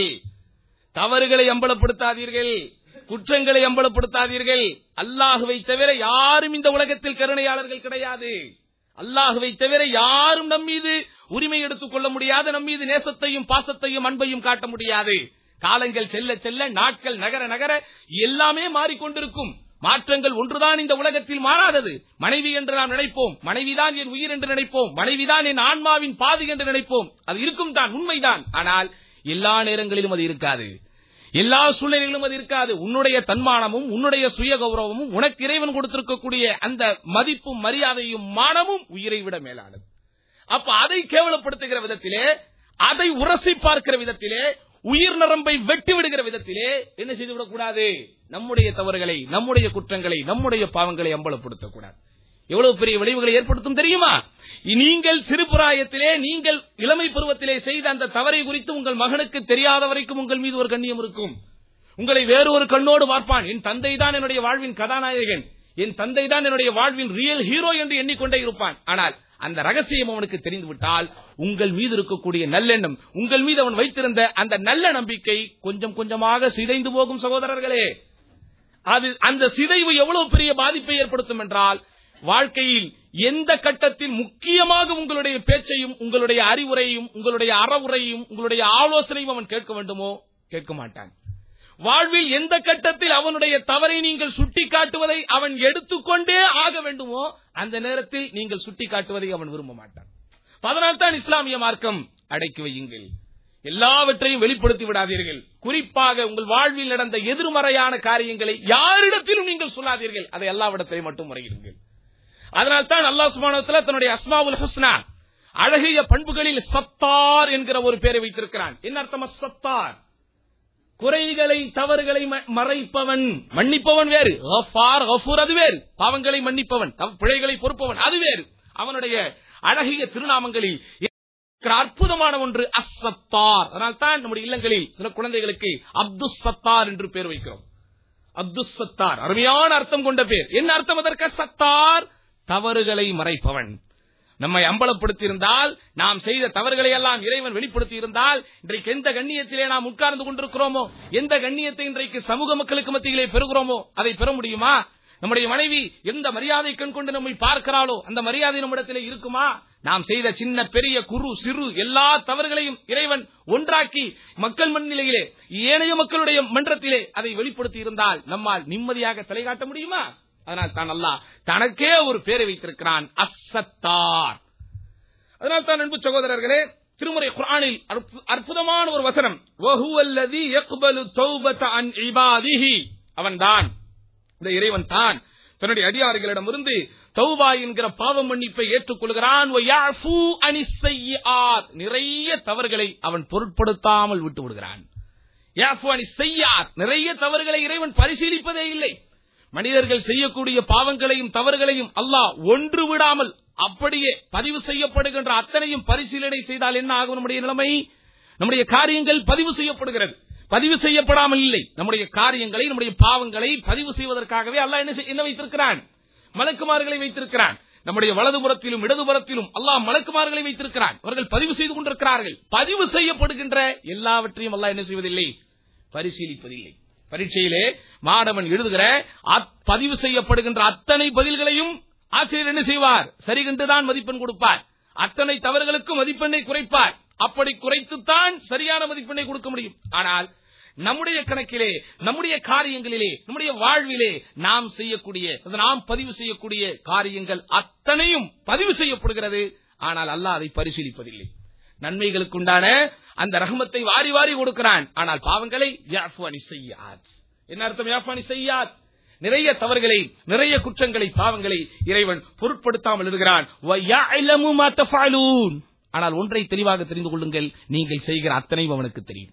தவறுகளை அம்பலப்படுத்தாதீர்கள் குற்றங்களை அம்பலப்படுத்தாதீர்கள் அல்லாஹுவை தவிர யாரும் இந்த உலகத்தில் கருணையாளர்கள் கிடையாது அல்லாஹுவை தவிர யாரும் நம் மீது உரிமை எடுத்துக் கொள்ள முடியாது நம் மீது நேசத்தையும் பாசத்தையும் அன்பையும் காட்ட முடியாது காலங்கள் செல்ல செல்ல நாட்கள் நகர நகர எல்லாமே மாறிக்கொண்டிருக்கும் மாற்றங்கள் ஒன்றுதான் இந்த உலகத்தில் மாறாதது மனைவி என்று நாம் நினைப்போம் மனைவிதான் என் உயிர் என்று நினைப்போம் மனைவிதான் என் ஆன்மாவின் பாதி என்று நினைப்போம் அது இருக்கும் தான் உண்மைதான் ஆனால் எல்லா நேரங்களிலும் அது இருக்காது எல்லா சூழ்நிலைகளிலும் அது இருக்காது உன்னுடைய தன்மானமும் உன்னுடைய சுய கௌரவமும் உனக்கு இறைவன் கொடுத்திருக்கக்கூடிய அந்த மதிப்பும் மரியாதையும் மானமும் உயிரை விட மேலானது அப்ப அதை கேவலப்படுத்துகிற விதத்திலே அதை உரசி பார்க்கிற விதத்திலே உயிர் நரம்பை வெட்டி விடுகிற விதத்திலே என்ன செய்து விடக்கூடாது நம்முடைய தவறுகளை நம்முடைய குற்றங்களை நம்முடைய பாவங்களை அம்பலப்படுத்தக்கூடாது எவ்வளவு பெரிய விளைவுகளை ஏற்படுத்தும் தெரியுமா நீங்கள் சிறுபிராயத்திலே நீங்கள் இளமை பருவத்திலே செய்த அந்த தவறை குறித்து உங்கள் மகனுக்கு தெரியாத வரைக்கும் உங்கள் மீது ஒரு கண்ணியம் இருக்கும் உங்களை வேறு ஒரு கண்ணோடு பார்ப்பான் என் தந்தை தான் என்னுடைய வாழ்வின் கதாநாயகன் என் தந்தை தான் என்னுடைய வாழ்வின் ரியல் ஹீரோ என்று எண்ணிக்கொண்டே இருப்பான் ஆனால் அந்த ரகசியம் அவனுக்கு தெரிந்துவிட்டால் உங்கள் மீது இருக்கக்கூடிய நல்லெண்ணம் உங்கள் மீது அவன் வைத்திருந்த அந்த நல்ல நம்பிக்கை கொஞ்சம் கொஞ்சமாக சிதைந்து போகும் சகோதரர்களே அது அந்த சிதைவு எவ்வளவு பெரிய பாதிப்பை ஏற்படுத்தும் என்றால் வாழ்க்கையில் எந்த கட்டத்தில் முக்கியமாக உங்களுடைய பேச்சையும் உங்களுடைய அறிவுரையும் உங்களுடைய அறவுரையும் உங்களுடைய ஆலோசனையும் அவன் கேட்க வேண்டுமோ கேட்க மாட்டான் வாழ்வில் எந்த கட்டத்தில் அவனுடைய தவறை நீங்கள் சுட்டிக்காட்டுவதை அவன் எடுத்துக்கொண்டே ஆக வேண்டுமோ அந்த நேரத்தில் நீங்கள் சுட்டிக்காட்டுவதை அவன் விரும்ப மாட்டான் அதனால்தான் இஸ்லாமிய மார்க்கம் அடக்கி வையுங்கள் எல்லாவற்றையும் வெளிப்படுத்தி விடாதீர்கள் குறிப்பாக உங்கள் வாழ்வில் நடந்த எதிர்மறையான காரியங்களை யாரிடத்திலும் நீங்கள் சொல்லாதீர்கள் அதை எல்லாவிடத்திலையும் மட்டும் முறையிடுங்கள் அதனால்தான் அல்லாஹ் சுபானத்துல தன்னுடைய அஸ்மாவுல் ஹுஸ்னா அழகிய பண்புகளில் சத்தார் என்கிற ஒரு பெயரை வைத்திருக்கிறான் என்ன அர்த்தம் சத்தார் குறைகளை தவறுகளை ம- மறைப்பவன் மன்னிப்பவன் வேறு கஃபார், கஃபூர் அது வேறு பாவங்களை மன்னிப்பவன் தவ- பிழைகளை பொறுப்பவன் அது வேறு அவனுடைய அழகிய திருநாமங்களில் இருக்கிற அற்புதமான ஒன்று அஸ்ஸத்தார் அதனால் தான் நம்முடைய இல்லங்களில் சில குழந்தைகளுக்கு அப்துஸ் சத்தார் என்று பேர் வைக்கிறோம் அப்துஸ் சத்தார் அருமையான அர்த்தம் கொண்ட பேர் என்ன அர்த்தம் அதற்கு சத்தார் தவறுகளை மறைப்பவன் நம்மை அம்பலப்படுத்தி இருந்தால் நாம் செய்த தவறுகளை எல்லாம் இறைவன் வெளிப்படுத்தி இருந்தால் இன்றைக்கு எந்த கண்ணியத்திலே நாம் உட்கார்ந்து கொண்டிருக்கிறோமோ எந்த கண்ணியத்தை இன்றைக்கு சமூக மக்களுக்கு மத்தியிலே பெறுகிறோமோ அதை பெற முடியுமா நம்முடைய மனைவி எந்த மரியாதை கண் கொண்டு நம்மை பார்க்கிறாளோ அந்த மரியாதை நம்மிடத்திலே இருக்குமா நாம் செய்த சின்ன பெரிய குறு சிறு எல்லா தவறுகளையும் இறைவன் ஒன்றாக்கி மக்கள் மண்ணிலையிலே ஏனைய மக்களுடைய மன்றத்திலே அதை வெளிப்படுத்தி இருந்தால் நம்மால் நிம்மதியாக தலை காட்ட முடியுமா அதனால் தான் அல்லாஹ் தனக்கே ஒரு பேரை வைத்திருக்கிறான் அஸ்ஸத்தார் அதனால் தான் அன்பு சகோதரர்களே திருமுறை குர்ஆனில் அற்பு- அற்புதமான ஒரு வசனம் வஹுவல்லதி யக்பலு தௌபத அன் இபாதிஹி அவன்தான் இந்த இறைவன் தான் தன்னுடைய அடியார்களிடமிருந்து தௌபா என்கிற பாவ மன்னிப்பை ஏற்றுக்கொள்கிறான் வ யாஃபு அனிஸ் ஸய்யிஆத். நிறைய தவறுகளை அவன் பொருட்படுத்தாமல் விட்டு விடுகிறான் யாஃபு அனிஸ் ஸய்யிஆத். நிறைய தவறுகளை இறைவன் பரிசீலிப்பதே இல்லை மனிதர்கள் செய்யக்கூடிய பாவங்களையும் தவறுகளையும் அல்லாஹ் ஒன்று விடாமல் அப்படியே பதிவு செய்யப்படுகின்ற அத்தனையும் பரிசீலனை செய்தால் என்ன ஆகும் நம்முடைய நிலைமை நம்முடைய காரியங்கள் பதிவு செய்யப்படுகிறது பதிவு செய்யப்படாமல் இல்லை நம்முடைய காரியங்களை நம்முடைய பாவங்களை பதிவு செய்வதற்காகவே அல்லாஹ் என்ன செய்- என்ன வைத்திருக்கிறான் மலக்குமார்களை வைத்திருக்கிறான் நம்முடைய வலதுபுறத்திலும் இடதுபுறத்திலும் அல்லாஹ் மலக்குமார்களை வைத்திருக்கிறான் அவர்கள் பதிவு செய்து கொண்டிருக்கிறார்கள் பதிவு செய்யப்படுகின்ற எல்லாவற்றையும் அல்லாஹ் என்ன செய்வதில்லை பரிசீலிப்பதில்லை பரீட்சையிலே மாணவன் எழுதுகிற அத்- பதிவு செய்யப்படுகின்ற அத்தனை பதில்களையும் ஆசிரியர் என்ன செய்வார் சரி கண்டுதான் மதிப்பெண் கொடுப்பார் அத்தனை தவறுகளுக்கும் மதிப்பெண்ணை குறைப்பார் அப்படி குறைத்துத்தான் சரியான மதிப்பெண்ணை கொடுக்க முடியும் ஆனால் நம்முடைய கணக்கிலே நம்முடைய காரியங்களிலே நம்முடைய வாழ்விலே நாம் செய்யக்கூடிய அது நாம் பதிவு செய்யக்கூடிய காரியங்கள் அத்தனையும் பதிவு செய்யப்படுகிறது ஆனால் அல்லாஹ் அதை பரிசீலிப்பதில்லை நன்மைகளுக்குண்டான அந்த ரஹமத்தை வாரி வாரி கொடுக்கிறான் ஆனால் பாவங்களை யாஃபு அனி செய்யாத் என்ன அர்த்தம் யாஃபு அனி செய்யாத் நிறைய தவறுகளை நிறைய குற்றங்களை பாவங்களை இறைவன் பொருட்படுத்தாமல் இருக்கிறான் வயஅலமு மா தஃபஅலூன். ஆனால் ஒன்றை தெளிவாக தெரிந்து கொள்ளுங்கள் நீங்கள் செய்கிற அத்தனையும் அவனுக்கு தெரியும்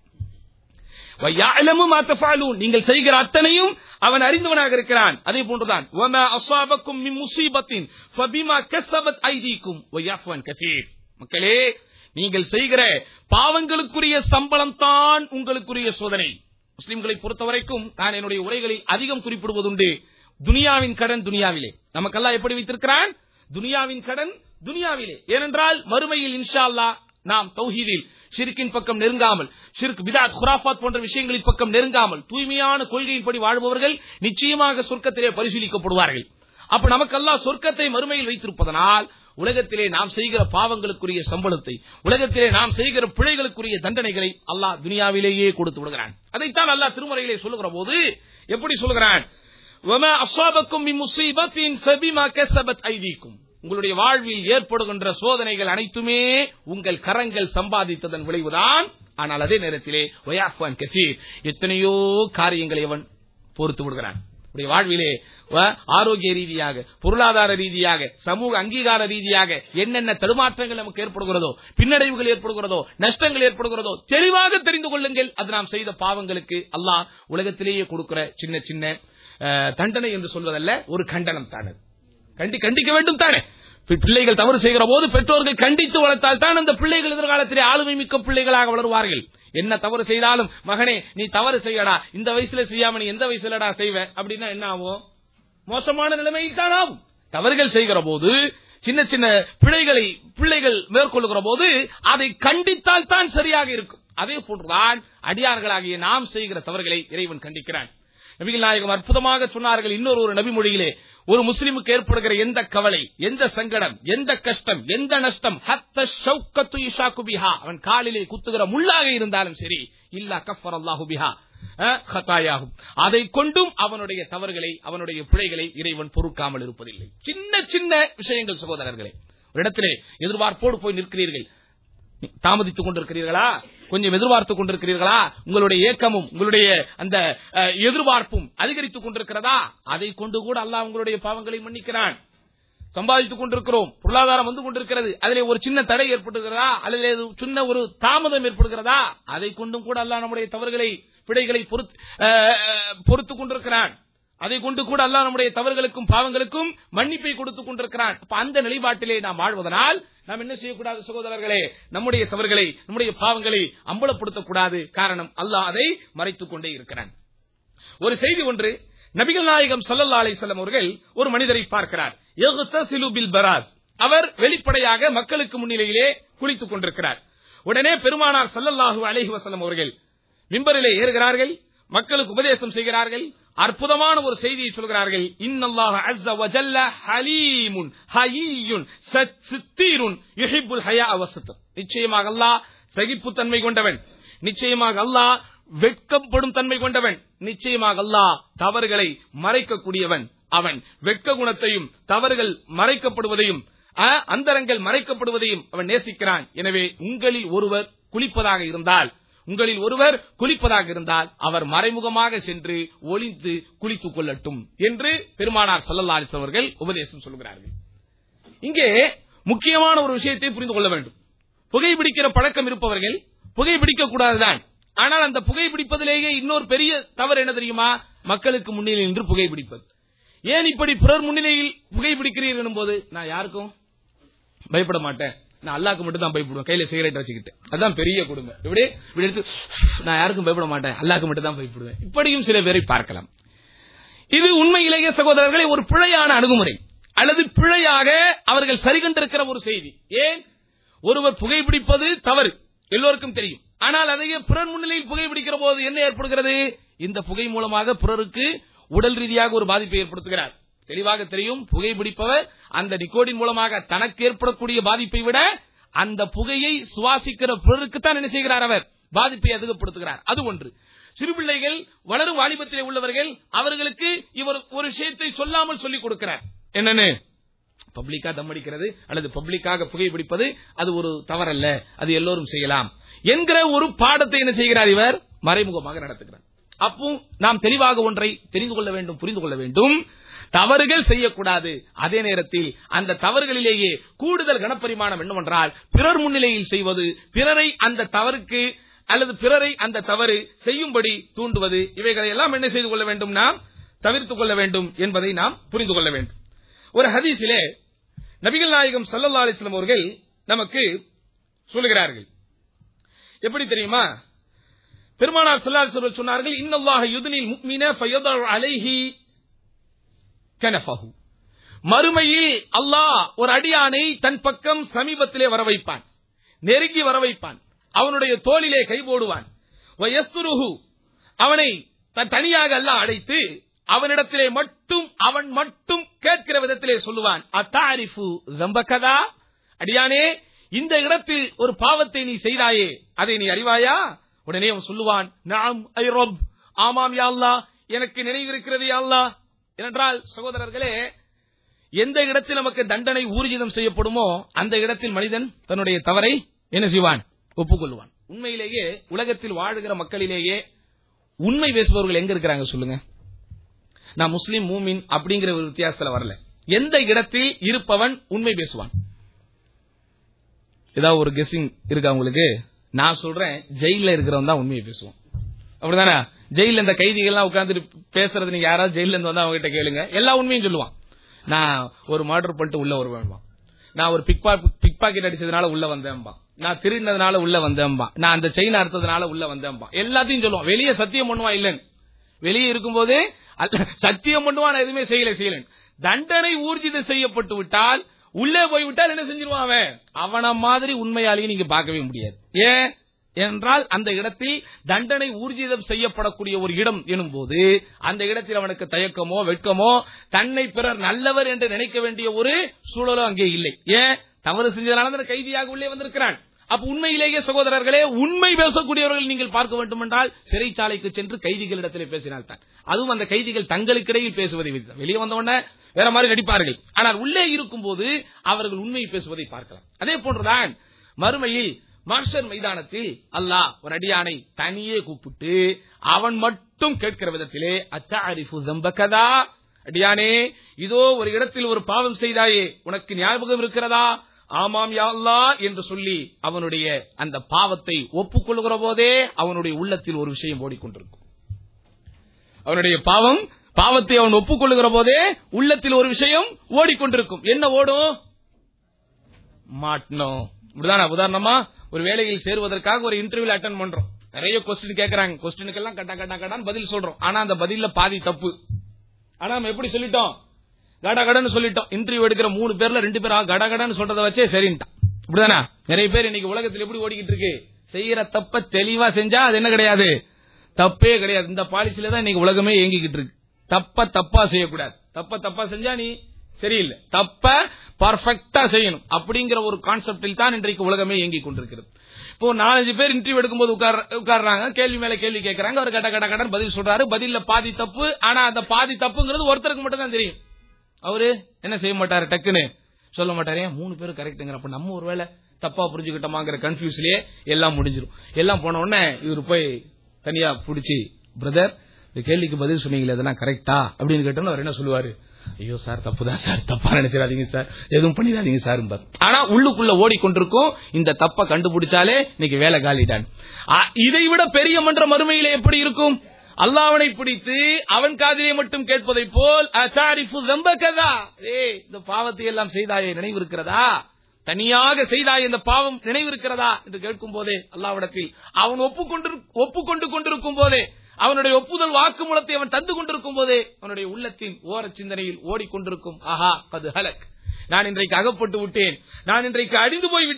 வயஅலமு மா தஃபஅலூன். நீங்கள் செய்கிற அத்தனையும் அவன் அறிந்தவனாக இருக்கிறான் அதே போன்றுதான் வமா அஸாபக்கும் மின் முஸீபத்தின் ஃபபிமா கஸபத் ஐதீக்கும் வயஃபு அன் கஸீர். மக்களே நீங்கள் செய்கிற பாவங்களுக்குரிய சம்பளம் தான் உங்களுக்குரிய சோதனை முஸ்லிம்களை பொறுத்தவரைக்கும் நான் என்னுடைய உரைகளில் அதிகம் குறிப்பிடுவதுண்டு துனியாவின் கடன் துனியாவிலே நமக்கெல்லாம் எப்படி வைத்திருக்கிறான் துனியாவின் கடன் துனியாவிலே ஏனென்றால் மறுமையில் இன்ஷா அல்லாஹ் நாம் தௌஹீதில் ஷிர்கின் பக்கம் நெருங்காமல் ஷிர்க் பிதாத் குராஃபாத் போன்ற விஷயங்களின் பக்கம் நெருங்காமல் தூய்மையான கொள்கையின்படி வாழ்பவர்கள் நிச்சயமாக சொர்க்கத்திலே பரிசீலிக்கப்படுவார்கள் அப்ப நமக்கெல்லாம் சொர்க்கத்தை மறுமையில் வைத்திருப்பதனால் உலகத்திலே நாம் செய்கிற பாவங்களுக்குரிய சம்பளத்தை உலகத்திலே நாம் செய்கிற பிழைகளுக்குரிய தண்டனைகளை அல்லாஹ் துனியாவிலேயே கொடுத்து விடுகிறான் அதைத்தான் அல்லாஹ் திருமறையிலே சொல்லுகிற போது எப்படி சொல்லுகிறான் وَمَا أَصَابَكُم مِّن مُّصِيبَةٍ فَبِمَا كَسَبَتْ أَيْدِيكُم உங்களுடைய வாழ்வில் ஏற்படுகின்ற சோதனைகள் அனைத்துமே உங்கள் கரங்கள் சம்பாதித்ததன் விளைவுதான் ஆனால் அதே நேரத்திலே வயாஃபான் கசீர் எத்தனையோ காரியங்களை அவன் பொறுத்து விடுகிறான் உடைய வாழ்விலே வ- ஆரோக்கிய ரீதியாக பொருளாதார ரீதியாக சமூக அங்கீகார ரீதியாக என்னென்ன தடுமாற்றங்கள் நமக்கு ஏற்படுகிறதோ பின்னடைவுகள் ஏற்படுகிறதோ நஷ்டங்கள் ஏற்படுகிறதோ தெளிவாக தெரிந்து கொள்ளுங்கள் அது நாம் செய்த பாவங்களுக்கு அல்லாஹ் உலகத்திலேயே கொடுக்கிற சின்ன சின்ன அஹ், தண்டனை என்று சொல்வதல்ல ஒரு கண்டனம் தான் அது. கண்டி கண்டிக்க வேண்டும் தானே பி- பிள்ளைகள் தவறு செய்கிற போது பெற்றோர்கள் கண்டித்து வளர்த்தால் தான் அந்த பிள்ளைகள் எதிர்காலத்திலே ஆளுமை மிக்க பிள்ளைகளாக வளருவார்கள் என்ன தவறு செய்தாலும் மகனே நீ தவறு செய்யடா இந்த வயசுல செய்யாம நீ எந்த வயசுலடா செய்வ அப்படின்னா என்ன ஆகும் மோசமான நிலைமையில் தான் ஆகும் தவறுகள் செய்கிற போது சின்ன சின்ன பிழைகளை பிள்ளைகள் மேற்கொள்ளுகிற போது அதை கண்டித்தால் தான் சரியாக இருக்கும் அதே போன்றுதான் அடியார்களாகிய நாம் செய்கிற தவறுகளை இறைவன் கண்டிக்கிறான் நபிகள் நாயகம் அற்புதமாக சொன்னார்கள் இன்னொரு ஒரு நபி மொழியிலே ஒரு முஸ்லிமுக்கு ஏற்படுகிற எந்த கவலை எந்த சங்கடம் எந்த கஷ்டம் எந்த நஷ்டம் ஹத்த ஷௌக்கத்து இஷாக்கு பிஹா அவன் காலிலே குத்துகிற முள்ளாக இருந்தாலும் சரி இல்லா கஃபர் அல்லாஹு பிஹா அஹ், ஹதாயாகும் அதை கொண்டும் அவனுடைய தவறுகளை அவனுடைய பிழைகளை இறைவன் பொறுக்காமல் இருப்பதில்லை சின்ன சின்ன விஷயங்கள் சகோதரர்களே ஒரு இடத்திலே எதிர்பார்ப்போடு போய் நிற்கிறீர்கள் தாமதித்துக் கொண்டிருக்கிறீர்களா கொஞ்சம் எதிர்பார்த்துக் கொண்டிருக்கிறீர்களா உங்களுடைய ஏக்கமும் உங்களுடைய அந்த அஹ், எதிர்பார்ப்பும் அதிகரித்துக் கொண்டிருக்கிறதா அதை கொண்டு கூட அல்லாஹ் உங்களுடைய பாவங்களை மன்னிக்கிறான் சம்பாதித்துக் கொண்டிருக்கிறோம் பொருளாதாரம் வந்து கொண்டிருக்கிறது அதிலே ஒரு சின்ன தடை ஏற்படுகிறதா அல்லது ஏதோ சின்ன ஒரு தாமதம் ஏற்படுகிறதா அதை கொண்டும் கூட அல்லாஹ் நம்முடைய தவறுகளை பிழைகளை பொறுத்து அஹ், அஹ், பொறுத்துக் கொண்டிருக்கிறான் அதை கொண்டு கூட அல்லாஹ் நம்முடைய தவறுகளுக்கும் பாவங்களுக்கும் மன்னிப்பை கொடுத்துக் கொண்டிருக்கிறான் அப்ப அந்த நிலைப்பாட்டிலே நாம் வாழ்வதனால் நாம் என்ன செய்யக்கூடாது சகோதரர்களே நம்முடைய தவறுகளை நம்முடைய பாவங்களை அம்பலப்படுத்தக்கூடாது காரணம் அல்லாஹ் அதை மறைத்துக் கொண்டே இருக்கிறான் ஒரு செய்தி ஒன்று நபிகள் நாயகம் ஸல்லல்லாஹு அலைஹி வஸல்லம் அவர்கள் ஒரு மனிதரை பார்க்கிறார் யக்தஸிலு பில் பராஸ் அவர் வெளிப்படையாக மக்களுக்கு முன்னிலையிலே குளித்துக் கொண்டிருக்கிறார் உடனே பெருமானார் ஸல்லல்லாஹு அலைஹி வஸல்லம் அவர்கள் மிம்பரிலே ஏறுகிறார்கள் மக்களுக்கு உபதேசம் செய்கிறார்கள் அற்புதமான ஒரு செய்தியை சொல்கிறார்கள் இன்னல்லாஹ அஸ்ஸ வஜல்ல ஹலீமுன் ஹயீயுன் சத் சித்தீருன் யுஹிப்புல் ஹயா அவசத் நிச்சயமாக அல்லாஹ் சகிப்புத்தன்மை கொண்டவன் நிச்சயமாக அல்லாஹ் வெட்கப்படும் தன்மை கொண்டவன் நிச்சயமாக அல்லாஹ் தவறுகளை மறைக்கக்கூடியவன் அவன் வெட்க குணத்தையும் தவறுகள் மறைக்கப்படுவதையும் அ, அந்தரங்கள் மறைக்கப்படுவதையும் அவன் நேசிக்கிறான் எனவே உங்களில் ஒருவர் குளிப்பதாக இருந்தால் உங்களில் ஒருவர் குளிப்பதாக இருந்தால் அவர் மறைமுகமாக சென்று ஒளிந்து குளித்துக் கொள்ளட்டும் என்று பெருமானார் ஸல்லல்லாஹு அலைஹி வஸல்லம் அவர்கள் உபதேசம் சொல்கிறார்கள் இங்கே முக்கியமான ஒரு விஷயத்தை புரிந்து கொள்ள வேண்டும் புகைப்பிடிக்கிற பழக்கம் இருப்பவர்கள் புகைப்பிடிக்க கூடாதுதான் ஆனால் அந்த புகைப்பிடிப்பதிலேயே இன்னொரு பெரிய தவறு என்ன தெரியுமா மக்களுக்கு முன்னிலையில் நின்று புகைப்பிடிப்பது ஏன் இப்படி பிறர் முன்னிலையில் புகைப்பிடிக்கிறீர்கள் போது நான் யாருக்கும் பயப்பட மாட்டேன் நான் அல்லாக்கு மட்டும் தான் பயப்படுவேன் கையில சிகரெட் வச்சுக்கிட்டு அதான் பெரிய கொடுமை இப்படி இப்படி எடுத்து நான் யாருக்கும் பயப்பட மாட்டேன் அல்லாக்கு மட்டும் தான் பயப்படுவேன் இப்படியும் சில பேரை பார்க்கலாம் இது உண்மையிலேயே சகோதரர்களை ஒரு பிழையான அணுகுமுறை அல்லது பிழையாக அவர்கள் சரிகண்டிருக்கிற ஒரு செய்தி ஏன் ஒருவர் புகைப்பிடிப்பது தவறு எல்லோருக்கும் தெரியும் ஆனால் அதையே பிறர் முன்னிலையில் புகைப்பிடிக்கிற போது என்ன ஏற்படுகிறது இந்த புகை மூலமாக பிறருக்கு உடல் ரீதியாக ஒரு பாதிப்பை ஏற்படுத்துகிறார் தெளிவாக தெரியும் புகைப்பிடிப்பவர் அந்த நிக்கோடின் மூலமாக தனக்கு ஏற்படக்கூடிய பாதிப்பை விட அந்த புகையை சுவாசிக்கிற பிறருக்கு தான் என்ன செய்கிறார் அவர் பாதிப்பை அதிகப்படுத்துகிறார் அது ஒன்று சிறு பிள்ளைகள் வளரும் வாலிபத்திலே உள்ளவர்கள் அவர்களுக்கு இவர் ஒரு விஷயத்தை சொல்லாமல் சொல்லிக் கொடுக்கிறார் என்னன்னு பப்ளிக்கா தம் அடிக்கிறது அல்லது பப்ளிக்காக புகைப்பிடிப்பது அது ஒரு தவறல்ல அது எல்லோரும் செய்யலாம் என்கிற ஒரு பாடத்தை என்ன செய்கிறார் இவர் மறைமுகமாக நடத்துகிறார் அப்போ நாம் தெளிவாக ஒன்றை தெரிந்து கொள்ள வேண்டும் புரிந்து கொள்ள வேண்டும் தவறுகள் செய்யக்கூடாது அதே நேரத்தில் அந்த தவறுகளிலேயே கூடுதல் கனப்பரிமாணம் என்னவென்றால் பிறர் முன்னிலையில் செய்வது பிறரை அந்த தவறுக்கு அல்லது பிறரை அந்த தவறு செய்யும்படி தூண்டுவது இவைகளை எல்லாம் என்ன செய்து கொள்ள வேண்டும் நாம் தவிர்த்துக் கொள்ள வேண்டும் என்பதை நாம் புரிந்து கொள்ள வேண்டும் ஒரு ஹதீஸிலே நபிகள் நாயகம் சல்லல்லா அலிஸ்லாம் அவர்கள் நமக்கு சொல்லுகிறார்கள் எப்படி தெரியுமா பெருமானார் ஸல்லல்லாஹு சொன்னார்கள் இன்னல்லாஹ யுத்னில் முஃமின ஃபயதர் அலைஹி கனஃபஹு மறுமையில் அல்லாஹ் ஒரு அடியானை தன் பக்கம் சமீபத்திலே வர வைப்பான் நெருங்கி வர வைப்பான் அவனுடைய தோளிலே கை போடுவான் வயஸ்துருஹு அவனை தன் தனியாக அல்லாஹ் அடைத்து அவனிடத்திலே மட்டும் அவன் மட்டும் கேட்கிற விதத்திலே சொல்லுவான் அத்தாரிஃபு ஜம்பகதா அடியானே இந்த இடத்தில் ஒரு பாவத்தை நீ செய்தாயே அதை நீ அறிவாயா உடனே அவன் சொல்லுவான் நாம் ஐ ரப் ஆமாம் யா அல்லாஹ் எனக்கு நினைவிருக்கிறது யா அல்லாஹ் ஏனென்றால் சகோதரர்களே எந்த இடத்தில் நமக்கு தண்டனை ஊர்ஜிதம் செய்யப்படுமோ அந்த இடத்தில் மனிதன் தன்னுடைய தவறை என்ன செய்வான் ஒப்புக்கொள்வான் உண்மையிலேயே உலகத்தில் வாழுகிற மக்களிலேயே உண்மை பேசுபவர்கள் எங்க இருக்கிறாங்க சொல்லுங்க நான் முஸ்லீம் மூமின் அப்படிங்கிற ஒரு வித்தியாசத்துல வரல எந்த இடத்தில் இருப்பவன் உண்மை பேசுவான் ஏதாவது ஒரு கெஸ்ஸிங் இருக்கா உங்களுக்கு நான் சொல்றேன் ஜெயில இருக்கிறவன் தான் உண்மையை பேசுவான் அப்படிதானே ஜெயில இந்த கைதிகள்லாம் உட்கார்ந்துட்டு பேசுறது நீங்க யாராவது ஜெயில இருந்து வந்தா அவங்க கிட்ட கேளுங்க எல்லா உண்மையும் சொல்லுவான் நான் ஒரு மர்டர் பண்ணிட்டு உள்ள வருவேன்பா நான் ஒரு பிக் பிக் பாக்கெட் அடிச்சதுனால உள்ள வந்தேன்பா நான் திருடினதுனால உள்ள வந்தேன்பா நான் அந்த செயின் அறுத்ததுனால உள்ள வந்தேன்பா எல்லாத்தையும் சொல்லுவான் வெளியே சத்தியம் பண்ணுவான் இல்லன்னு வெளியே இருக்கும்போது அல்ல, சத்தியம் பண்ணுவான் நான் எதுவுமே செய்யல செய்யல தண்டனை ஊர்ஜிதம் செய்யப்பட்டு விட்டால் உள்ளே போய் விட்டால் என்ன செஞ்சிருவான் அவன் அவன மாதிரி உண்மையாலையும் நீங்க பார்க்கவே முடியாது ஏன் என்றால் அந்த இடத்தில் தண்டனை ஊர்ஜிதம் செய்யப்படக்கூடிய ஒரு இடம் எனும் போது அந்த இடத்தில் அவனுக்கு தயக்கமோ வெட்கமோ தன்னை பிறர் நல்லவர் என்று நினைக்க வேண்டிய ஒரு சூழலோ அங்கே இல்லை ஏன் தவறு செஞ்சதனால அந்த கைதியாக உள்ளே வந்திருக்கிறான் அப்ப உண்மையிலேயே சகோதரர்களே உண்மை பேசக்கூடியவர்கள் நீங்கள் பார்க்க வேண்டும் என்றால் சிறைச்சாலைக்கு சென்று கைதிகளிடத்திலே பேசினால் தான் அதுவும் அந்த கைதிகள் தங்களுக்கிடையில் பேசுவதை விதிதான். வெளியே வந்தவொடனே வேற மாதிரி நடிப்பார்கள் ஆனால் உள்ளே இருக்கும்போது அவர்கள் உண்மையை பேசுவதை பார்க்கலாம் அதே போன்றுதான் மறுமையில் மாஸ்டர் மைதானத்தில் அல்லாஹ் ஒரு அடியானை தனியே கூப்பிட்டு அவன் மட்டும் கேட்கிற விதத்திலே அத்தாரிஃபு தம்பகதா அடியானே இதோ ஒரு இடத்தில் ஒரு பாவம் செய்தாயே உனக்கு ஞாபகம் இருக்கிறதா ஆமாம் யா அல்லாஹ் என்று சொல்லி அவனுடைய அந்த பாவத்தை ஒப்புக்கொள்கிற போதே அவனுடைய உள்ளத்தில் ஒரு விஷயம் ஓடிக்கொண்டிருக்கும் அவனுடைய பாவம் பாவத்தை அவன் ஒப்புக்கொள்ளுகிற போதே உள்ளத்தில் ஒரு விஷயம் ஓடிக்கொண்டிருக்கும் என்ன ஓடும் மாட்டணும் இப்படிதானே உதாரணமா ஒரு வேலையில் சேருவதற்காக ஒரு இன்டர்வியூல அட்டன் பண்றோம் நிறைய கொஸ்டின் கேக்குறாங்க கொஸ்டினுக்கெல்லாம் கட்டா கட்டா கட்டான்னு பதில் சொல்றோம் ஆனா அந்த பதில்ல பாதி தப்பு ஆனா நம்ம எப்படி சொல்லிட்டோம் கடகடன்னு சொல்லிட்டோம் இன்டர்வியூ எடுக்கிற மூணு பேர்ல ரெண்டு பேரா கடகடன்னு சொல்றத வச்சே சரின்ட்டான் இப்படிதானே நிறைய பேர் இன்னைக்கு உலகத்தில் எப்படி ஓடிக்கிட்டு இருக்கு செய்யற தப்ப தெளிவா செஞ்சா அது என்ன கிடையாது தப்பே கிடையாது இந்த பாலிசில தான் இன்னைக்கு உலகமே இயங்கிக்கிட்டு இருக்கு தப்ப தப்பா செய்யக்கூடாது தப்ப தப்பா செஞ்சா நீ சரியில்லை தப்ப பர்ஃபெக்டா செய்யணும் அப்படிங்கிற ஒரு கான்செப்டில் தான் இன்றைக்கு உலகமே இயங்கிக் கொண்டிருக்கிறது இப்போ நாலஞ்சு பேர் இன்டர்வியூ எடுக்கும்போது உட்கார்- உட்கார்றாங்க கேள்வி மேல கேள்வி கேட்கறாங்க அவர் கட கட கடன் பதில் சொல்றாரு பதில்ல பாதி தப்பு ஆனா அந்த பாதி தப்புங்கிறது ஒருத்தருக்கு மட்டும் தான் தெரியும் அவரு என்ன செய்ய மாட்டாரு டக்குன்னு சொல்ல மாட்டாரு ஏன் மூணு பேரும் கரெக்ட்டுங்கிற அப்ப நம்ம ஒருவேளை தப்பா புரிஞ்சுக்கிட்டோமாங்கிற கன்ஃபியூஸ்லயே எல்லாம் முடிஞ்சிரும் எல்லாம் போன உடனே இவர் போய் தனியா புடிச்சு பிரதர் இந்த கேள்விக்கு பதில் சொன்னீங்களே அதெல்லாம் கரெக்டா அப்படின்னு கேட்டோம்னா அவர் என்ன சொல்லுவாரு ஐயோ சார் தப்புதான் சார் தப்பா நினைச்சிடாதீங்க சார் எதுவும் பண்ணிடாதீங்க சார் ஆனா உள்ளுக்குள்ள ஓடிக்கொண்டிருக்கும் இந்த தப்ப கண்டுபிடிச்சாலே இன்னைக்கு வேலை காலிடான் இதை விட பெரிய மன்ற மறுமையிலே எப்படி இருக்கும் அல்லாஹ்வனை பிடித்து அவன் காதிலே மட்டும் கேட்பதை போல் அசாரிஃபு தம்பகதா ஏய் இந்த பாவத்தை எல்லாம் செய்தாயே நினைவிருக்கிறதா தனியாக செய்தாய் இந்த பாவம் நினைவிருக்கிறதா என்று கேட்கும் போதே அல்லாவிடத்தில் அவன் ஒப்புக்கொண்டு ஒப்புக்கொண்டு கொண்டிருக்கும் போதே அவனுடைய ஒப்புதல் வாக்குமூலத்தை அவன் தந்து கொண்டிருக்கும் போதே அவனுடைய உள்ளத்தின் ஓர சிந்தனையில் ஓடிக்கொண்டிருக்கும் ஆஹா கது ஹலக் நான் இன்றைக்கு அகப்பட்டு விட்டேன் நான் இன்றைக்கு அழிந்து போய் விட்டேன்